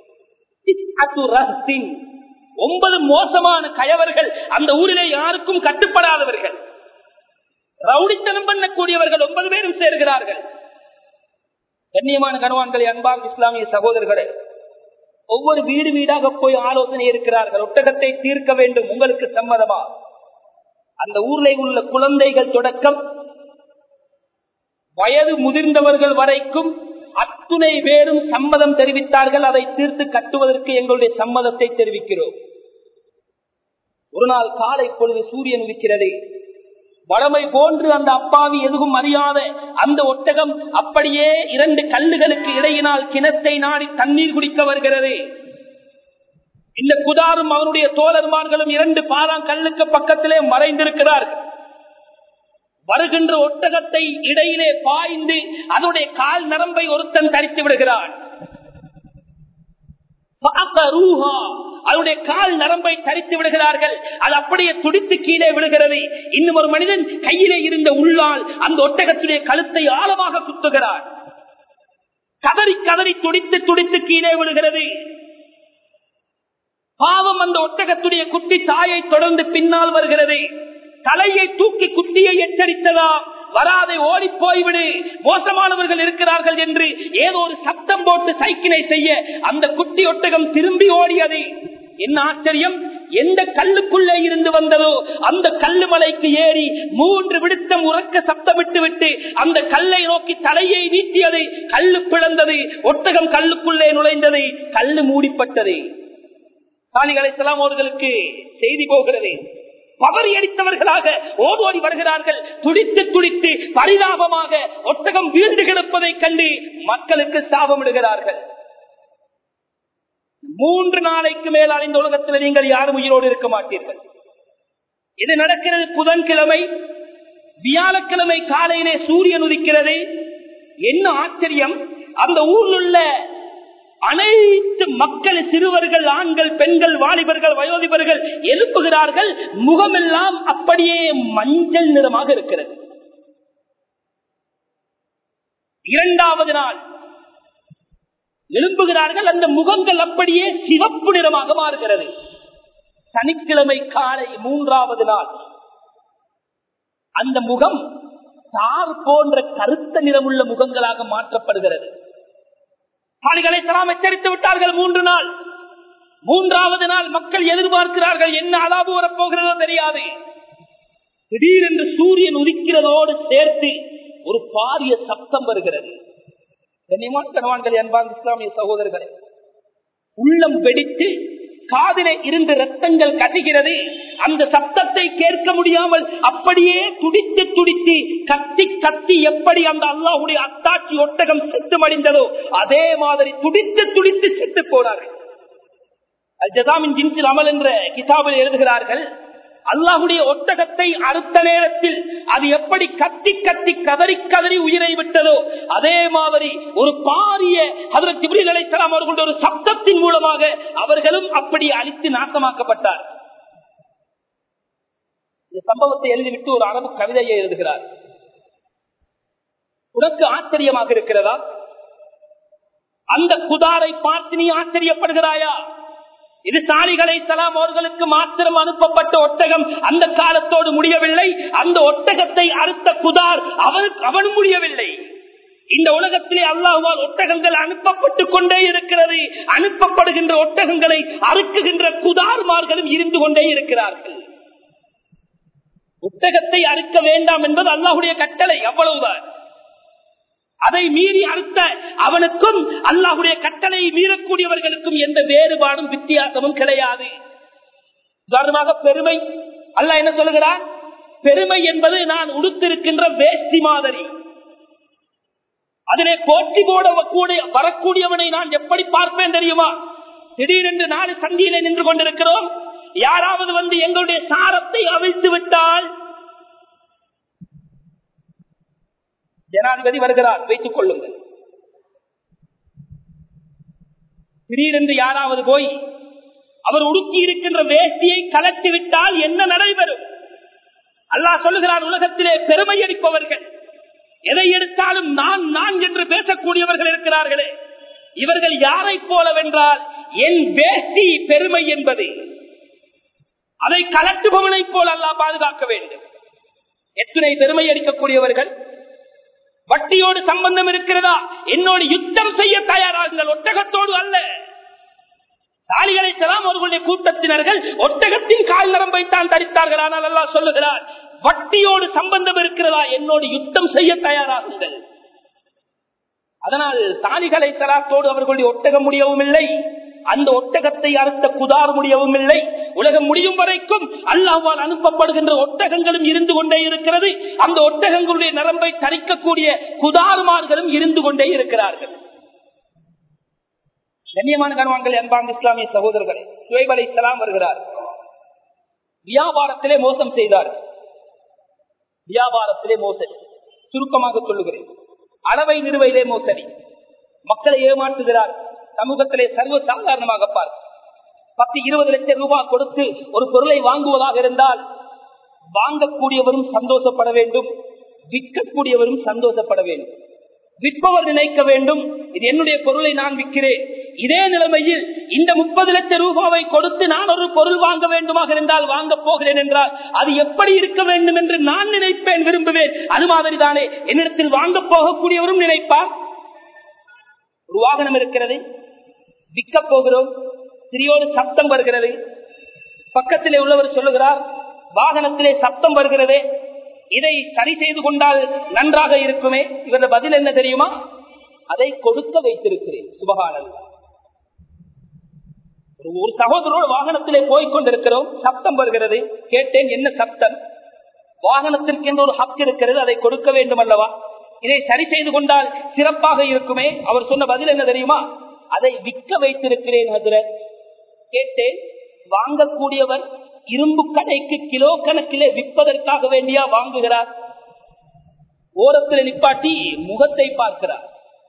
ஒன்பது மோசமான கயவர்கள் அந்த ஊரிலே யாருக்கும் கட்டுப்படாதவர்கள் ரவுடித்தனம் பண்ணக்கூடியவர்கள் ஒன்பது பேரும் சேர்கிறார்கள் கண்ணியமான கனவான்களை அன்பாக இஸ்லாமிய சகோதரர்களே ஒவ்வொரு வீடு வீடாக போய் ஆலோசனை இருக்கிறார்கள் ஒட்டகத்தை தீர்க்க வேண்டும் உங்களுக்கு சம்மதமா அந்த ஊர்ல உள்ள குழந்தைகள் தொடக்கம் வயது முதிர்ந்தவர்கள் வரைக்கும் அத்துணை பேரும் சம்மதம் தெரிவித்தார்கள் அதை தீர்த்து கட்டுவதற்கு எங்களுடைய சம்மதத்தை தெரிவிக்கிறோம் ஒரு நாள் காலை பொழுது சூரியன் உதிக்கிறது வளமை போன்று அந்த அப்பாவி எதுவும் அறியாத அந்த ஒட்டகம் அப்படியே இரண்டு கல்லுகளுக்கு இடையினால் கிணத்தை நாடி தண்ணீர் குடிக்க வருகிறது இந்த குதாரும் அவருடைய தோழர்மார்களும் இரண்டு பாதாம் கல்லுக்கு பக்கத்திலே மறைந்திருக்கிறார்கள் வருகின்ற ஒட்டகத்தை இடையிலே பாய்ந்து அதனுடைய கால் நரம்பை ஒருத்தன் தரித்து விடுகிறான் அதனுடைய கால் நரம்பை தரித்து விடுகிறார்கள் அது அப்படியே துடித்து கீழே விழுகிறது இன்னும் ஒரு மனிதன் கையிலே இருந்த உள்ளால் அந்த ஒட்டகத்துடைய கழுத்தை ஆழமாக குத்துகிறார் கதறி கதறி துடித்து துடித்து கீழே விழுகிறது பாவம் அந்த ஒட்டகத்துடைய குட்டி தாயை தொடர்ந்து பின்னால் வருகிறது தலையை தூக்கி குட்டியை எச்சரித்ததா வராதை ஓடி போய்விடு மோசமானவர்கள் இருக்கிறார்கள் என்று ஏதோ ஒரு சப்தம் போட்டு சைக்கிளை செய்ய அந்த குட்டி ஒட்டகம் திரும்பி ஓடியது என்ன ஆச்சரியம் எந்த கல்லுக்குள்ளே இருந்து வந்ததோ அந்த கல்லு மலைக்கு ஏறி மூன்று விடுத்தம் உறக்க சப்தமிட்டு விட்டு அந்த கல்லை நோக்கி தலையை நீட்டியது கல்லு பிளந்தது ஒட்டகம் கல்லுக்குள்ளே நுழைந்தது கல்லு மூடிப்பட்டது சாலிகளை அவர்களுக்கு செய்தி போகிறது பவறி அடித்தவர்களாக ஓடோடி வருகிறார்கள் துடித்து துடித்து பரிதாபமாக ஒட்டகம் வீழ்ந்து கிடப்பதைக் கண்டு மக்களுக்கு சாபமிடுகிறார்கள் மூன்று நாளைக்கு மேலான இந்த உலகத்தில் நீங்கள் யாரும் உயிரோடு இருக்க மாட்டீர்கள் இது நடக்கிறது புதன்கிழமை வியாழக்கிழமை காலையிலே சூரியன் உதிக்கிறது என்ன ஆச்சரியம் அந்த ஊரில் உள்ள அனைத்து மக்கள் சிறுவர்கள் ஆண்கள் பெண்கள் வாலிபர்கள் வயோதிபர்கள் எழுப்புகிறார்கள் முகமெல்லாம் அப்படியே மஞ்சள் நிறமாக இருக்கிறது இரண்டாவது நாள் எழும்புகிறார்கள் அந்த முகங்கள் அப்படியே சிவப்பு நிறமாக மாறுகிறது சனிக்கிழமை காலை மூன்றாவது நாள் அந்த முகம் தார் போன்ற கருத்த நிறமுள்ள முகங்களாக மாற்றப்படுகிறது சாலிகளை தலாம் எச்சரித்து விட்டார்கள் மூன்று நாள் மூன்றாவது நாள் மக்கள் எதிர்பார்க்கிறார்கள் என்ன அலாபு வரப்போகிறதோ தெரியாது திடீரென்று சூரியன் உதிக்கிறதோடு சேர்த்து ஒரு பாரிய சப்தம் வருகிறது கண்ணியமான கணவான்கள் அன்பான் இஸ்லாமிய சகோதரர்களே உள்ளம் வெடித்து காதிலே இருந்து ரத்தங்கள் கட்டுகிறது அந்த சப்தத்தை கேட்க முடியாமல் அப்படியே துடித்து துடித்து கத்தி கத்தி எப்படி அந்த அல்லாஹுடைய அத்தாட்சி ஒட்டகம் செத்து மடிந்ததோ அதே மாதிரி துடித்து துடித்து செத்து போனார்கள் அல் ஜசாமின் ஜின்சில் அமல் என்ற கிதாபில் எழுதுகிறார்கள் அல்லாஹுடைய ஒட்டகத்தை அறுத்த நேரத்தில் அது எப்படி கத்தி கத்தி கதறி கதறி உயிரை விட்டதோ அதே மாதிரி ஒரு பாரிய அதற்கு ஜிப்ரீல் அலைஹிஸ்ஸலாம் அவர்களுடைய ஒரு சப்தத்தின் மூலமாக அவர்களும் அப்படி அழித்து நாசமாக்கப்பட்டார் இந்த சம்பவத்தை எழுதிவிட்டு ஒரு அரபு கவிதையை எழுதுகிறார் உனக்கு ஆச்சரியமாக இருக்கிறதா அந்த குதாரை பார்த்து நீ ஆச்சரியப்படுகிறாயா இது சாலிகளை சலாம் அவர்களுக்கு மாத்திரம் அனுப்பப்பட்ட ஒட்டகம் அந்த காலத்தோடு முடியவில்லை அந்த ஒட்டகத்தை அறுத்த குதார் அவனுக்கு அவன் முடியவில்லை இந்த உலகத்திலே அல்லாஹ்வால் ஒட்டகங்கள் அனுப்பப்பட்டுக் கொண்டே இருக்கிறது அனுப்பப்படுகின்ற ஒட்டகங்களை அறுக்குகின்ற குதார்மார்களும் இருந்து கொண்டே இருக்கிறார்கள் ஒட்டகத்தை அறுக்க வேண்டாம் என்பது அல்லாஹுடைய கட்டளை அவ்வளவுதான் அதை மீறி அறுத்த அவனுக்கும் அல்லாஹுடைய கட்டளை மீறக்கூடியவர்களுக்கும் எந்த வேறுபாடும் வித்தியாசமும் கிடையாது உதாரணமாக பெருமை அல்லாஹ் என்ன சொல்லுகிறான் பெருமை என்பது நான் உடுத்திருக்கின்ற வேஷ்டி மாதிரி அதிலே போட்டி போட கூடிய வரக்கூடியவனை நான் எப்படி பார்ப்பேன் தெரியுமா திடீரென்று நாலு சந்தியிலே நின்று கொண்டிருக்கிறோம் யாராவது வந்து எங்களுடைய சாரத்தை அவிழ்த்து விட்டால் ஜனாதிபதி வருகிறார் வைத்துக் கொள்ளுங்கள் திடீரென்று யாராவது போய் அவர் உடுக்கி இருக்கின்ற வேஷ்டியை கலட்டி விட்டால் என்ன நடைபெறும் அல்லாஹ் சொல்லுகிறார் உலகத்திலே பெருமை அடிப்பவர்கள் எதை எடுத்தாலும் நான் நான் என்று பேசக்கூடியவர்கள் இருக்கிறார்களே இவர்கள் யாரை போலவென்றால் என் வேஷ்டி பெருமை என்பது அதை கலட்டுபவனை போல் அல்லாஹ் பாதுகாக்க வேண்டும் எத்தனை பெருமை அடிக்கக்கூடியவர்கள் வட்டியோடு சம்பந்தம் இருக்கிறதா என்னோடு யுத்தம் செய்ய தயாராகுங்கள் ஒட்டகத்தோடு அல்ல தாலிகளை செலாம் அவர்களுடைய கூட்டத்தினர்கள் ஒட்டகத்தின் கால் நரம்பைத்தான் தரித்தார்கள் ஆனால் அல்லா சொல்லுகிறார் வட்டியோடு சம்பந்தம் இருக்கிறதா என்னோடு யுத்தம் செய்ய தயாராகுங்கள் அதனால் தாலிகளை தலாத்தோடு அவர்களுடைய ஒட்டகம் முடியவும் இல்லை அந்த ஒட்டகத்தை அறுத்த குதார் முடியவும் இல்லை உலகம் முடியும் வரைக்கும் அல்லாஹ்வால் அனுப்பப்படுகின்ற ஒட்டகங்களும் இருந்து கொண்டே இருக்கிறது அந்த ஒட்டகங்களுடைய நரம்பை தரிக்கக்கூடிய குதார்மார்களும் இருந்து கொண்டே இருக்கிறார்கள் கண்ணியமான கணவான்கள் அன்பான் இஸ்லாமிய சகோதரர்களே சுவைப் அலை இஸ்லாம் வருகிறார் வியாபாரத்திலே மோசம் செய்தார் வியாபாரத்திலே மோசடி சுருக்கமாக சொல்லுகிறேன் அளவை நிறுவையிலே மோசடி மக்களை ஏமாற்றுகிறார் சமூகத்திலே சர்வ சாதாரணமாக பார் பத்து இருபது லட்சம் ரூபாய் கொடுத்து ஒரு பொருளை வாங்குவதாக இருந்தால் வாங்கக்கூடியவரும் சந்தோஷப்பட வேண்டும் விற்கக்கூடியவரும் சந்தோஷப்பட வேண்டும் விற்பவர் நினைக்க வேண்டும் இது என்னுடைய பொருளை நான் விற்கிறேன் இதே நிலைமையில் இந்த முப்பது லட்சம் ரூபாவை கொடுத்து நான் ஒரு பொருள் வாங்க வேண்டுமாக இருந்தால் வாங்க போகிறேன் என்றால் அது எப்படி இருக்க வேண்டும் என்று நான் நினைப்பேன் விரும்புவேன் அது மாதிரி தானே என்னிடத்தில் வாங்க போகக்கூடியவரும் நினைப்பார் ஒரு வாகனம் இருக்கிறது விற்க போகிறோம் சிறியோடு சப்தம் வருகிறது பக்கத்திலே உள்ளவர் சொல்லுகிறார் வாகனத்திலே சப்தம் வருகிறதே இதை சரி செய்து கொண்டால் நன்றாக இருக்குமே இவரது பதில் என்ன தெரியுமா அதை கொடுக்க வைத்திருக்கிறேன் சுபகானல் ஒரு சகோதரோடு வாகனத்திலே போய்கொண்டிருக்கிறோம் சப்தம் வருகிறது கேட்டேன் என்ன சப்தம் வாகனத்திற்கு என்று ஒரு ஹக் இருக்கிறது அதை கொடுக்க வேண்டும் அல்லவா இதை சரி செய்து கொண்டால் சிறப்பாக இருக்குமே அவர் சொன்ன பதில் என்ன தெரியுமா அதை விற்க வைத்திருக்கிறேன் ஹசரத் கேட்டேன் வாங்கக்கூடியவர் இரும்பு கடைக்கு கிலோ கணக்கிலே விற்பதற்காக வேண்டியா வாங்குகிறார் ஓரத்தில் நிப்பாட்டி முகத்தை பார்க்கிறார்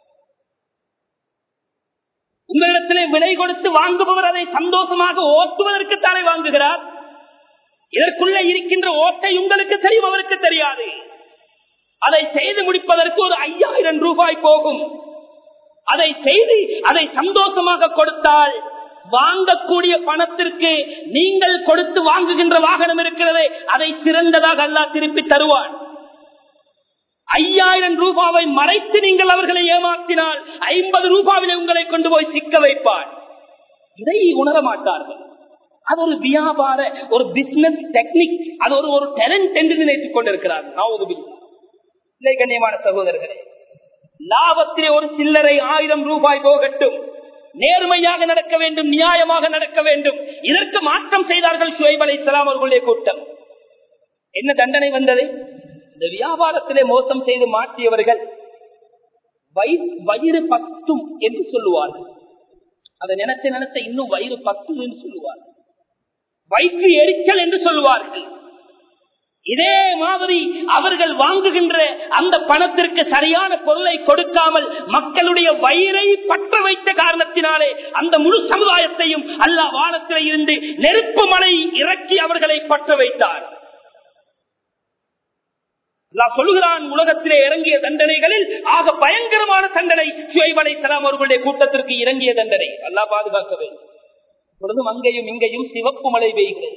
உங்களிடத்திலே விலை கொடுத்து வாங்குபவர் அதை சந்தோஷமாக ஓட்டுவதற்கு தானே வாங்குகிறார் இதற்குள்ள இருக்கின்ற ஓட்டை உங்களுக்கு தெரியும் அவருக்கு தெரியாது அதை செய்து முடிப்பதற்கு ஒரு ஐயாயிரம் ரூபாய் போகும் அதை செய்து அதை சந்தோஷமாக கொடுத்தால் வாங்கக்கூடிய பணத்திற்கு நீங்கள் கொடுத்து வாங்குகின்ற வாகனம் இருக்கிறதே அதை சிறந்ததாக அல்லா திருப்பி தருவான் ஐயாயிரம் ரூபாவை மறைத்து நீங்கள் அவர்களை ஏமாற்றினால் ஐம்பது ரூபாவிலே உங்களை கொண்டு போய் சிக்க வைப்பான் இதை உணர மாட்டார்கள் அது ஒரு வியாபார ஒரு பிசினஸ் டெக்னிக் அது ஒரு ஒரு டேலண்ட் என்று நினைத்துக் கொண்டிருக்கிறார்கள் இல்லை கண்ணியமான சகோதரர்களே லாபத்திலே ஒரு சில்லறை ஆயிரம் ரூபாய் போகட்டும் நேர்மையாக நடக்க வேண்டும் நியாயமாக நடக்க வேண்டும் இதற்கு மாற்றம் செய்தார்கள் சுவைப் அலை அவர்களுடைய கூட்டம் என்ன தண்டனை வந்தது இந்த வியாபாரத்திலே மோசம் செய்து மாற்றியவர்கள் வயிறு பத்தும் என்று சொல்லுவார்கள் அதை நினைச்ச நினைச்ச இன்னும் வயிறு பத்துன்னு சொல்லுவார் வயிற்று எரிச்சல் என்று சொல்லுவார்கள் இதே மாதிரி அவர்கள் வாங்குகின்ற அந்த பணத்திற்கு சரியான பொருளை கொடுக்காமல் மக்களுடைய வயிறை பற்ற வைத்த காரணத்தினாலே அந்த முழு சமுதாயத்தையும் அல்லா வானத்தில் இருந்து நெருப்பு மலை இறக்கி அவர்களை பற்ற வைத்தார் சொல்லுகிறான் உலகத்திலே இறங்கிய தண்டனைகளில் ஆக பயங்கரமான தண்டனை சுயவலை சலாம் அவர்களுடைய கூட்டத்திற்கு இறங்கிய தண்டனை அல்லா பாதுகாக்க வேண்டும் பொழுதும் அங்கேயும் இங்கேயும் சிவப்பு மழை பெய்கிறது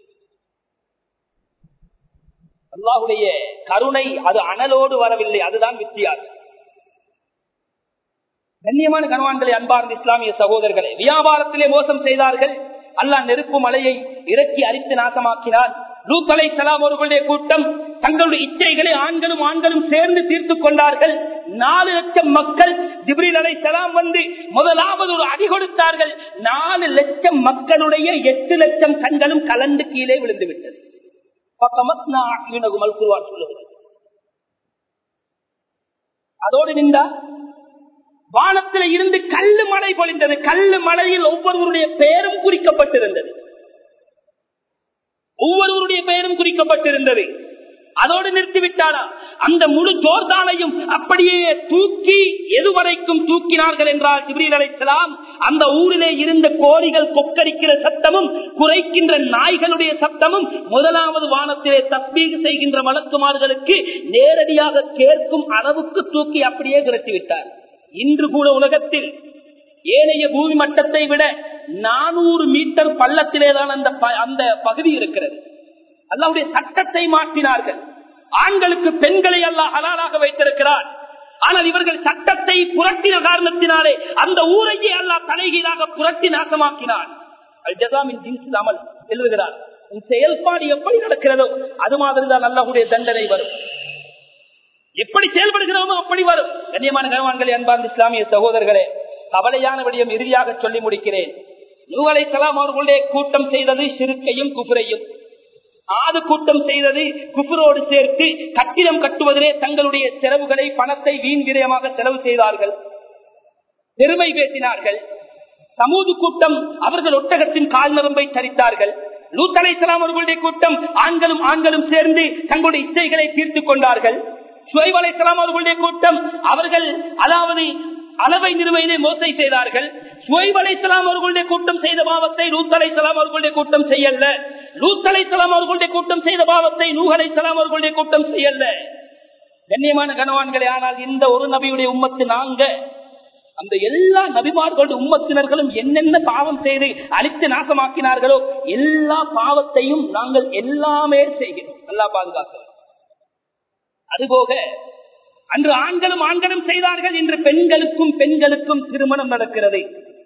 அல்லாஹுடைய கருணை அது அனலோடு வரவில்லை அதுதான் வித்தியாசம் கண்ணியமான கணவான்களை அன்பார்ந்த இஸ்லாமிய சகோதரர்களை வியாபாரத்திலே மோசம் செய்தார்கள் அல்லாஹ் நெருப்பு மலையை இறக்கி அரித்து நாசமாக்கினார் லூத் அலை சலாம் அவர்களுடைய கூட்டம் தங்களுடைய இச்சைகளை ஆண்களும் ஆண்களும் சேர்ந்து தீர்த்துக் கொண்டார்கள் நாலு லட்சம் மக்கள் ஜிப்ரில் அலை சலாம் வந்து முதலாவது ஒரு அடி கொடுத்தார்கள் நாலு லட்சம் மக்களுடைய எட்டு லட்சம் கண்களும் கலந்து கீழே விழுந்து விட்டது அதோடு நின்றா வானத்தில் இருந்து கல்லு மழை பொழிந்தது கல்லு மலையில் ஒவ்வொருவருடைய பெயரும் குறிக்கப்பட்டிருந்தது ஒவ்வொருவருடைய பெயரும் குறிக்கப்பட்டிருந்தது அதோடு நிறுத்திவிட்டாரா அந்த முழு ஜோர்தானையும் அப்படியே தூக்கி எதுவரைக்கும் தூக்கினார்கள் என்றால் ஜிப்ரீல் அலைசலாம் அந்த ஊரிலே இருந்த கோழிகள் கொக்கரிக்கிற சத்தமும் குறைக்கின்ற நாய்களுடைய சத்தமும் முதலாவது வானத்திலே தப்பீகு செய்கின்ற வழக்குமார்களுக்கு நேரடியாக கேட்கும் அளவுக்கு தூக்கி அப்படியே விரட்டிவிட்டார் இன்று கூட உலகத்தில் ஏனைய பூமி மட்டத்தை விட நானூறு மீட்டர் பள்ளத்திலேதான் அந்த அந்த பகுதி இருக்கிறது அல்லாவுடைய சட்டத்தை மாற்றினார்கள் ஆண்களுக்கு பெண்களை எல்லாம் ஹலாலாக வைத்திருக்கிறார் ஆனால் இவர்கள் சட்டத்தை புரட்டின காரணத்தினாலே அந்த ஊரையே அல்லா தலைகீழாக புரட்டி நாசமாக்கினார் அமல் எழுதுகிறார் செயல்பாடு எப்படி நடக்கிறதோ அது மாதிரிதான் அல்லாஹுடைய தண்டனை வரும் எப்படி செயல்படுகிறோமோ அப்படி வரும் கண்ணியமான கனவான்களே அன்பார்ந்த இஸ்லாமிய சகோதரர்களே கவலையான விடயம் இறுதியாக சொல்லி முடிக்கிறேன் நூலை கலாம் அவர்களுடைய கூட்டம் செய்தது சிறுக்கையும் குபுரையும் ஆது கூட்டம் செய்தது குபுரோடு சேர்த்து கட்டிடம் கட்டுவதிலே தங்களுடைய செலவுகளை பணத்தை வீண் விரயமாக செலவு செய்தார்கள் பெருமை பேசினார்கள் சமூக கூட்டம் அவர்கள் ஒட்டகத்தின் கால் நரம்பை தரித்தார்கள் லூத்தலை அவர்களுடைய கூட்டம் ஆண்களும் ஆண்களும் சேர்ந்து தங்களுடைய இச்சைகளை தீர்த்துக் கொண்டார்கள் சுவைப் அலைசலாம் அவர்களுடைய கூட்டம் அவர்கள் அதாவது அளவை நிறுவையிலே மோசை செய்தார்கள் சுவைப் அலைசலாம் அவர்களுடைய கூட்டம் செய்த பாவத்தை லூத் அலைசலாம் அவர்களுடைய கூட்டம் செய்யல லூத் அலைசலாம் அவர்களுடைய கூட்டம் செய்த பாவத்தை நூஹ் அலைசலாம் அவர்களுடைய கூட்டம் செய்யல கண்ணியமான கனவான்களே ஆனால் இந்த ஒரு நபியுடைய உம்மத்து நாங்க அந்த எல்லா நபிமார்களுடைய உம்மத்தினர்களும் என்னென்ன பாவம் செய்து அழித்து நாசமாக்கினார்களோ எல்லா பாவத்தையும் நாங்கள் எல்லாமே செய்கிறோம் நல்லா பாதுகாக்கிறோம் அதுபோக அன்று ஆண்களும் ஆண்களும் செய்தார்கள் இன்று பெண்களுக்கும் பெண்களுக்கும் திருமணம் நடக்கிறது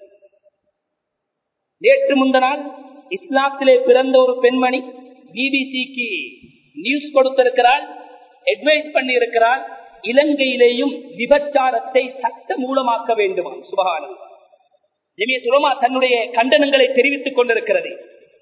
நேற்று முந்தனால் இஸ்லாத்திலே பிறந்த ஒரு பெண்மணி பிபிசிக்கு நியூஸ் கொடுத்திருக்கிறார் அட்வைஸ் பண்ணி இருக்கிறார் இலங்கையிலேயும் விபச்சாரத்தை சட்ட மூலமாக்க வேண்டுமா சுபகானம் ஜெமிய சுரமா தன்னுடைய கண்டனங்களை தெரிவித்துக் கொண்டிருக்கிறது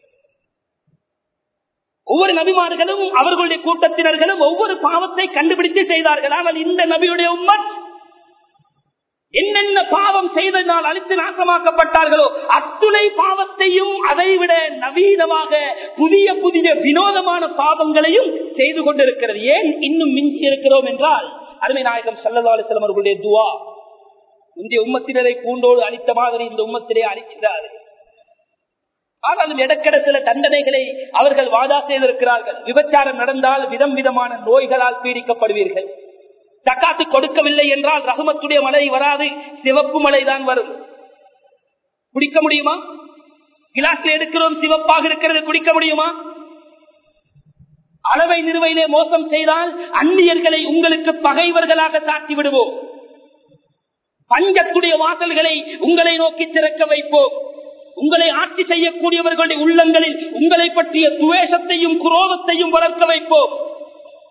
ஒவ்வொரு நபிமார்களும் அவர்களுடைய கூட்டத்தினர்களும் ஒவ்வொரு பாவத்தை கண்டுபிடித்து செய்தார்கள் ஆனால் இந்த நபியுடைய உம்மத் என்னென்ன பாவம் செய்ததினால் அழித்து நாசமாக்கப்பட்டார்களோ அத்துணை பாவத்தையும் அதைவிட நவீனமாக புதிய புதிய வினோதமான பாவங்களையும் செய்து கொண்டிருக்கிறது ஏன் இன்னும் மிஞ்சி இருக்கிறோம் என்றால் அருமை நாயகம் சல்லா அலிஸ்லம் அவர்களுடைய துவா முந்தைய உம்மத்தினரை பூண்டோடு அளித்த மாதிரி இந்த உம்மத்திலே அளிக்கிறார்கள் ஆனாலும் இடக்கட சில தண்டனைகளை அவர்கள் வாதா செய்திருக்கிறார்கள் விபச்சாரம் நடந்தால் விதம் விதமான நோய்களால் பீடிக்கப்படுவீர்கள் தக்காத்து கொடுக்கவில்லை என்றால் ரகுமத்துடைய மழை வராது சிவப்பு மழை தான் வரும் குடிக்க முடியுமா கிளாஸ்ல எடுக்கிறோம் சிவப்பாக இருக்கிறது குடிக்க முடியுமா அளவை நிறுவையிலே மோசம் செய்தால் அந்நியர்களை உங்களுக்கு பகைவர்களாக சாட்டி விடுவோம் பஞ்சத்துடைய வாசல்களை உங்களை நோக்கி திறக்க வைப்போம் உங்களை ஆட்சி செய்யக்கூடியவர்களுடைய உள்ளங்களில் உங்களை பற்றிய துவேஷத்தையும் குரோதத்தையும் வளர்க்க வைப்போம்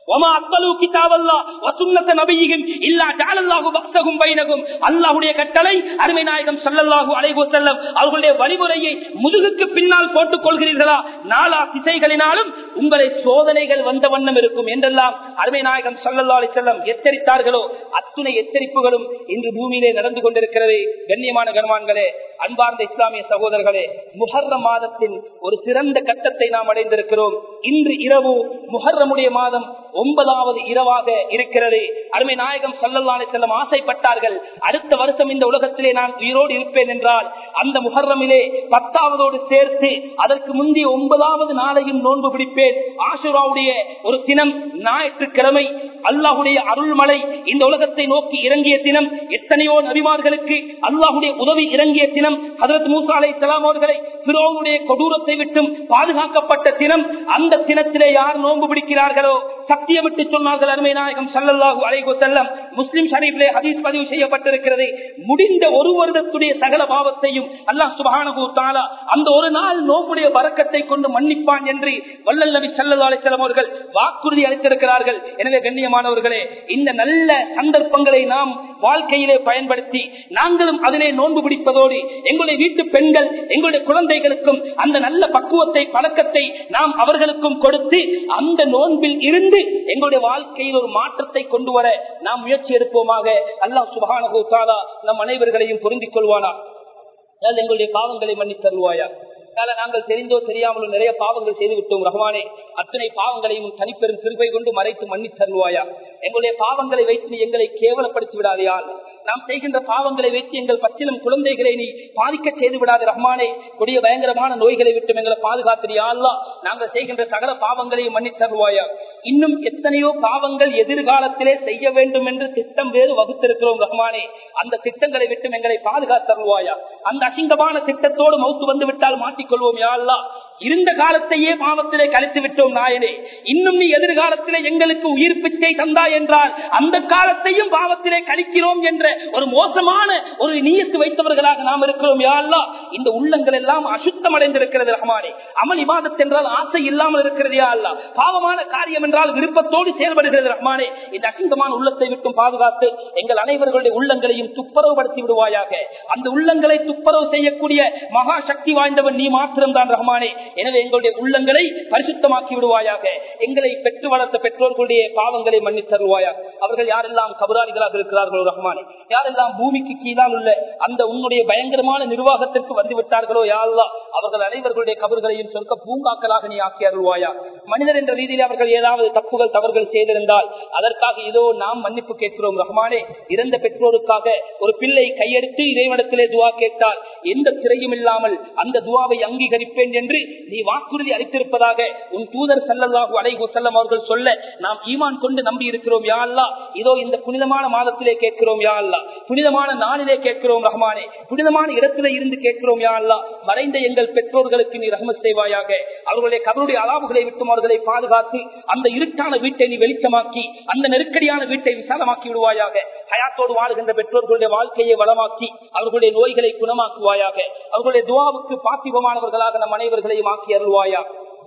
وما أطلوا كتاب الله وسنة نبيهم إلا جعل الله بأسهم بينهم அல்லாஹ்வுடைய கட்டளை அருமை நாயகம் ஸல்லல்லாஹு அலைஹி வஸல்லம் அவர்களுடைய வழிமுறையை முதுகுக்கு பின்னால் போட்டுக் கொள்கிறீர்களா நாலா திசைகளினாலும் உங்களை சோதனைகள் வந்த வண்ணம் இருக்கும் என்றெல்லாம் அருமை நாயகம் ஸல்லல்லாஹு அலைஹி வஸல்லம் எச்சரித்தார்களோ அத்துணை எச்சரிப்புகளும் இன்று பூமியிலே நடந்து கொண்டிருக்கிறது கண்ணியமான கனவான்களே அன்பார்ந்த இஸ்லாமிய சகோதரர்களே முஹர்ரம் மாதத்தின் ஒரு சிறந்த கட்டத்தை நாம் அடைந்திருக்கிறோம் இன்று இரவு முஹர்ரமுடைய மாதம் ஒன்பதாவது இரவாக இருக்கிறது அருமை நாயகம் சல்லல்லாலே செல்லம் ஆசைப்பட்டார்கள் அடுத்த வருஷம் இந்த உலகத்திலே நான் உயிரோடு இருப்பேன் என்றால் அந்த முஹர்ரமிலே பத்தாவதோடு சேர்த்து அதற்கு முந்தைய ஒன்பதாவது நாளையும் நோன்பு பிடிப்பேன் ஆசுராவுடைய ஒரு தினம் ஞாயிற்றுக்கிழமை அல்லாஹுடைய அருள்மலை இந்த உலகத்தை நோக்கி இறங்கிய தினம் எத்தனையோ நபிமார்களுக்கு அல்லாஹுடைய உதவி இறங்கிய தினம் ஹதரத் மூசா அலை சலாம் அவர்களை பிறோவுடைய கொடூரத்தை விட்டும் பாதுகாக்கப்பட்ட தினம் அந்த தினத்திலே யார் நோன்பு பிடிக்கிறார்களோ சத்தியமிட்டு சொன்னார்கள் அருமை நாயகம் சல்லல்லாஹு அலைகோ செல்லம் முஸ்லிம் ஷரீஃபிலே ஹதீஸ் பதிவு செய்யப்பட்டிருக்கிறது முடிந்த ஒரு வருடத்துடைய சகல பாவத்தையும் அல்லாஹ் சுபஹானஹு தஆலா அந்த ஒரு நாள் நோம்புடைய வரக்கத்தை கொண்டு மன்னிப்பான் என்று வல்லல் நபி ஸல்லல்லாஹு அலைஹி வஸல்லம் அவர்கள் வாக்குறுதி அளித்திருக்கிறார்கள் எனவே கண்ணியமானவர்களே இந்த நல்ல சந்தர்ப்பங்களை நாம் வாழ்க்கையிலே பயன்படுத்தி நாங்களும் அதிலே நோன்பு பிடிப்பதோடு எங்களுடைய வீட்டு பெண்கள் எங்களுடைய குழந்தைகளுக்கும் அந்த நல்ல பக்குவத்தை பழக்கத்தை நாம் அவர்களுக்கும் கொடுத்து அந்த நோன்பில் இருந்து எங்களுடைய வாழ்க்கையில் ஒரு மாற்றத்தை கொண்டு வர நாம் முயற்சி எடுப்போமாக அல்லாஹ் சுபஹானஹு தஆலா நம் அனைவர்களையும் பொருந்திக் கொள்வானா அதாவது எங்களுடைய பாவங்களை மன்னித் தருவாயா அதனால நாங்கள் தெரிந்தோ தெரியாமலோ நிறைய பாவங்கள் செய்து விட்டோம் ரஹ்மானே அத்தனை பாவங்களையும் தனிப்பெரும் கிருபை கொண்டு மறைத்து மன்னித் தருவாயா எங்களுடைய பாவங்களை வைத்து நீ எங்களை கேவலப்படுத்தி விடாதையால் நாம் செய்கின்ற பாவங்களை வைத்து எங்கள் பச்சிலும் குழந்தைகளை நீ பாதிக்க செய்து விடாது ரஹ்மானே கொடிய பயங்கரமான நோய்களை விட்டு எங்களை பாதுகாத்திரியா அல்லா நாங்கள் செய்கின்ற சகல பாவங்களையும் மன்னித் தருவாயா இன்னும் எத்தனையோ பாவங்கள் எதிர்காலத்திலே செய்ய வேண்டும் என்று திட்டம் வேறு வகுத்திருக்கிறோம் ரஹ்மானே அந்த திட்டங்களை விட்டு எங்களை பாதுகாத்தருவாயா அந்த அசிங்கமான திட்டத்தோடு மௌத்து வந்து விட்டால் மாட்டிக்கொள்வோம் யா அல்லா இருந்த காலத்தையே பாவத்திலே கழித்து விட்டோம் நாயனே இன்னும் நீ எதிர்காலத்திலே எங்களுக்கு உயிர் பிச்சை தந்தாய் என்றால் அந்த காலத்தையும் பாவத்திலே கழிக்கிறோம் என்ற ஒரு மோசமான ஒரு நீயத்து வைத்தவர்களாக நாம் இருக்கிறோம் யா அல்லா இந்த உள்ளங்கள் எல்லாம் அசுத்தம் அடைந்திருக்கிறது ரஹ்மானே அமல் இபாதத் என்றால் ஆசை இல்லாமல் இருக்கிறது யா அல்லா பாவமான காரியம் என்றால் விருப்பத்தோடு செயல்படுகிறது ரஹ்மானே இந்த அசிங்கமான உள்ளத்தை விட்டும் பாதுகாத்து எங்கள் அனைவர்களுடைய உள்ளங்களையும் துப்புரவுபடுத்தி விடுவாயாக அந்த உள்ளங்களை துப்புரவு செய்யக்கூடிய மகா சக்தி வாய்ந்தவன் நீ மாத்திரம்தான் ரஹ்மானே எனவே எங்களுடைய உள்ளங்களை பரிசுத்தமாக்கி விடுவாயாக எங்களை பெற்று வளர்த்த பெற்றோர்களுடைய பாவங்களை மன்னித் தருவாயா அவர்கள் யாரெல்லாம் கபராளிகளாக இருக்கிறார்களோ ரஹ்மானே யாரெல்லாம் பூமிக்கு கீழால் உள்ள அந்த உன்னுடைய பயங்கரமான நிர்வாகத்திற்கு வந்து விட்டார்களோ யாழ்லா அவர்கள் அனைவர்களுடைய கபர்களையும் சொற்க பூங்காக்களாக நீ ஆக்கி அருள்வாயா மனிதர் என்ற ரீதியில் அவர்கள் ஏதாவது தப்புகள் தவறுகள் செய்திருந்தால் அதற்காக இதோ நாம் மன்னிப்பு கேட்கிறோம் ரஹ்மானே இறந்த பெற்றோருக்காக ஒரு பிள்ளை கையெடுத்து இறைவனத்திலே துவா கேட்டால் எந்த திரையும் இல்லாமல் அந்த துவாவை அங்கீகரிப்பேன் என்று நீ வாக்குறுதி அளித்திருப்பதாக உன் தூதர் சல்லல்லாஹு அலைஹி வஸல்லம் அவர்கள் சொல்ல நாம் ஈமான் கொண்டு நம்பி இருக்கிறோம் யா அல்லாஹ் இதோ இந்த புனிதமான மாதத்திலே கேட்கிறோம் யா அல்லாஹ் புனிதமான நாளிலே கேட்கிறோம் ரஹ்மானே புனிதமான இடத்திலே இருந்து கேட்கிறோம் யா அல்லாஹ் மறைந்த எங்கள் பெற்றோர்களுக்கு நீ ரஹ்மத் செய்வாயாக அவர்களுடைய கபருடைய அலாவுகளை விட்டும் அவர்களை பாதுகாத்து அந்த இருட்டான வீட்டை நீ வெளிச்சமாக்கி அந்த நெருக்கடியான வீட்டை விசாலமாக்கி விடுவாயாக ஹயாத்தோடு வாழ்கின்ற பெற்றோர்களுடைய வாழ்க்கையை வளமாக்கி அவர்களுடைய நோய்களை குணமாக்குவாயாக அவர்களுடைய துவாவுக்கு பாத்திபமானவர்களாக நம் அனைவர்களையும் ஆக்கி அருள்வாயா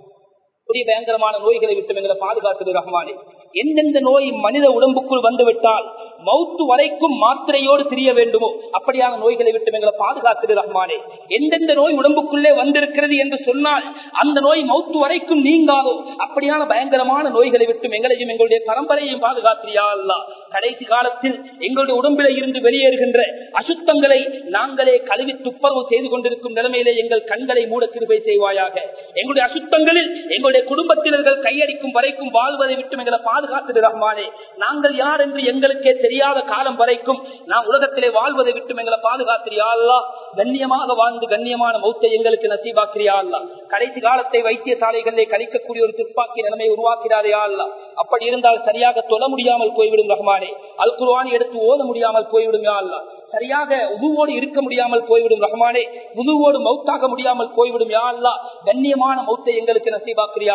புதிய பயங்கரமான நோய்களை விட்டு எங்களை பாதுகாத்தது ரஹ்மானே எந்தெந்த நோய் மனித உடம்புக்குள் வந்துவிட்டால் மௌத்து வரைக்கும் மாத்திரையோடு தெரிய வேண்டுமோ அப்படியான நோய்களை விட்டு எங்களை பாதுகாத்தது ரஹ்மானே எந்தெந்த நோய் உடம்புக்குள்ளே வந்திருக்கிறது என்று சொன்னால் அந்த நோய் மௌத்து வரைக்கும் நீங்காதோ அப்படியான பயங்கரமான நோய்களை விட்டு எங்களையும் எங்களுடைய பரம்பரையையும் பாதுகாத்திரியா அல்லா கடைசி காலத்தில் எங்களுடைய உடம்பில இருந்து வெளியேறுகின்ற அசுத்தங்களை நாங்களே கழுவி துப்பரவு செய்து கொண்டிருக்கும் நிலைமையிலே எங்கள் கண்களை மூட கிருபை செய்வாயாக எங்களுடைய அசுத்தங்களில் எங்களுடைய குடும்பத்தினர்கள் கையடிக்கும் வரைக்கும் வாழ்வதை விட்டு எங்களை பாதுகாத்தது ரஹ்மானே நாங்கள் யார் என்று எங்களுக்கே தெரியாத காலம் வரைக்கும் நாம் உலகத்திலே வாழ்வதை விட்டு எங்களை பாதுகாத்திரியா அல்லா கண்ணியமாக வாழ்ந்து கண்ணியமான மௌத்தை எங்களுக்கு நசீபாக்கிறியா அல்லா கடைசி காலத்தை வைத்தியசாலைகளிலே கழிக்கக்கூடிய ஒரு துப்பாக்கி நிலைமை உருவாக்கிறாரையா அல்லா அப்படி இருந்தால் சரியாக தொழ முடியாமல் போய்விடும் ரஹ்மானே அல் குர்வானி எடுத்து ஓத முடியாமல் போய்விடும் யா அல்லா சரியாக உதுவோடு இருக்க முடியாமல் போய்விடும் ரஹ்மானே உதுவோடு மௌத்தாக முடியாமல் போய்விடும் யா அல்லா கண்ணியமான மௌத்தை எங்களுக்கு நசீபாக்கிறியா அல்லா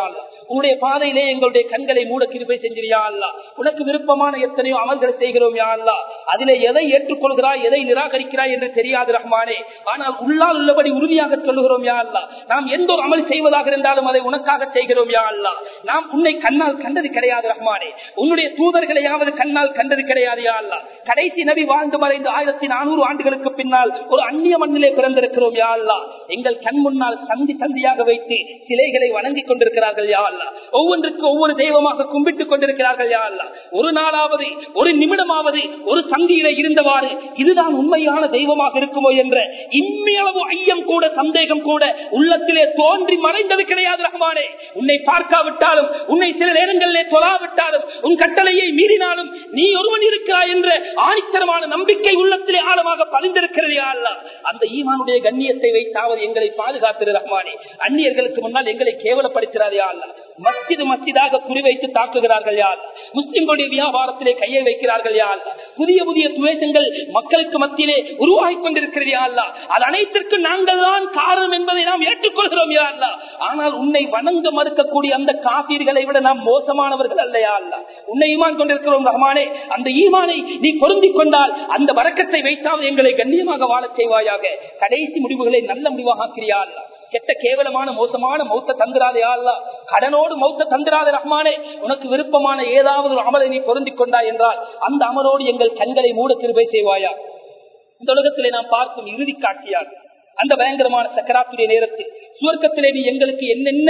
உன்னுடைய பாதையிலே எங்களுடைய கண்களை மூட கிருபை செஞ்சிரியா அல்லா உனக்கு விருப்பமான எத்தனையோ அமல்களை செய்கிறோம் யா அல்லா அதிலே எதை ஏற்றுக்கொள்கிறாய் எதை நிராகரிக்கிறாய் என்று தெரியாது ரஹ்மானே ஆனால் உள்ளால் உள்ளபடி உறுதியாக சொல்லுகிறோம் யா அல்லா நாம் எந்த ஒரு அமல் செய்வதாக இருந்தாலும் அதை உனக்காக செய்கிறோம் யா அல்லா நாம் உன்னை கண்ணால் கண்டது கிடையாது ரஹ்மானே உன்னுடைய தூதர்களையாவது கண்ணால் கண்டது கிடையாது யா அல்லா கடைசி நபி வாழ்ந்து மறைந்து ஆயிரத்தி நானூறு ஆண்டுகளுக்கு பின்னால் ஒரு அந்நிய மண்ணிலே பிறந்திருக்கிறோம் யா அல்லா எங்கள் கண் முன்னால் சந்தி சந்தியாக வைத்து சிலைகளை வணங்கிக் கொண்டிருக்கிறார்கள் யா அல்லா ஒவ்வொன்றுக்கு ஒவ்வொரு தெய்வமாக கும்பிட்டுக் கொண்டிருக்கிறார்கள் யா அல்லா ஒரு நாளாவது ஒரு நிமிடமாவது ஒரு சந்தியில இருந்தவாறு இதுதான் உண்மையான தெய்வமாக இருக்குமோ என்ற இம்மையளவு ஐயம் கூட சந்தேகம் கூட உள்ளத்திலே தோன்றி மறைந்தது கிடையாது ரஹ்மானே உன்னை பார்க்காவிட்டாலும் உன்னை சில நேரங்களிலே தொழாவிட்டாலும் உன் கட்டளையை மீறினாலும் நீ ஒருவன் இருக்கிறாய் என்ற ஆணித்தரமான நம்பிக்கை உள்ளத்திலே ஆழமாக பதிந்திருக்கிறது யா அல்லா அந்த ஈமானுடைய கண்ணியத்தை வைத்தாவது எங்களை பாதுகாத்திரு ரஹ்மானே அந்நியர்களுக்கு முன்னால் எங்களை கேவலப்படுத்துகிறார் யா அல்லா மஸ்ஜிது மஸ்ஜிதாக குறிவைத்து தாக்குகிறார்கள் யார் முஸ்லிம்களுடைய வியாபாரத்திலே கையை வைக்கிறார்கள் யார் புதிய புதிய துவேஷங்கள் மக்களுக்கு மத்தியிலே உருவாகி கொண்டிருக்கிறது யார் அது அனைத்திற்கும் நாங்கள் தான் காரணம் என்பதை நாம் ஏற்றுக்கொள்கிறோம் யார் ஆனால் உன்னை வணங்க மறுக்கக்கூடிய அந்த காப்பீர்களை விட நாம் மோசமானவர்கள் அல்லையா அல்ல உன்னை ஈமான் கொண்டிருக்கிறோம் ரஹ்மானே அந்த ஈமானை நீ பொருந்திக் கொண்டால் அந்த வரக்கத்தை வைத்தாவது எங்களை கண்ணியமாக வாழச் செய்வாயாக கடைசி முடிவுகளை நல்ல முடிவாக ஆக்கிறியா அல்ல கெட்ட கேவலமான மோசமான மௌத்த தந்திராதே அல்லா கடனோடு மௌத்த தந்திராத ரஹ்மானே உனக்கு விருப்பமான ஏதாவது ஒரு அமலை நீ பொருந்திக் கொண்டாய் என்றால் அந்த அமலோடு எங்கள் கண்களை மூட திருபை செய்வாயா இந்த உலகத்திலே நாம் பார்க்கும் இறுதி காட்சியாக அந்த பயங்கரமான சக்கராத்துடைய நேரத்தில் சுவர்க்கத்திலே நீ எங்களுக்கு என்னென்ன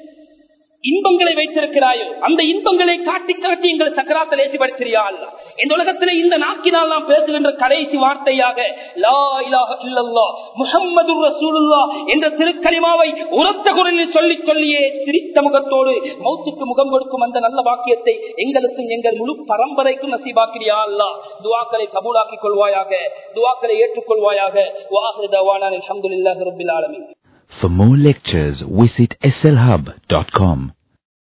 இன்பங்களை வைத்திருக்கிறாயோ அந்த இன்பங்களை காட்டி காட்டி எங்கள் சக்கராத்தை லேசிப்படுத்தியா அல்ல இந்த உலகத்திலே இந்த நாக்கினால் நாம் பேசுகின்ற கடைசி வார்த்தையாக லா இலாஹ இல்லல்லா முஹம்மது ரசூலுல்லா என்ற திருக்கலிமாவை உரத்த குரலில் சொல்லி சொல்லியே சிரித்த முகத்தோடு மௌத்துக்கு முகம் கொடுக்கும் அந்த நல்ல வாக்கியத்தை எங்களுக்கும் எங்கள் முழு பரம்பரைக்கும் நசீபாக்கிறியா அல்லா துவாக்களை கபூலாக்கிக் கொள்வாயாக துவாக்களை ஏற்றுக்கொள்வாயாக வாஹிருதவான அல்ஹம்துலில்லாஹி ரப்பில் ஆலமீன் For more lectures, visit slhub.com.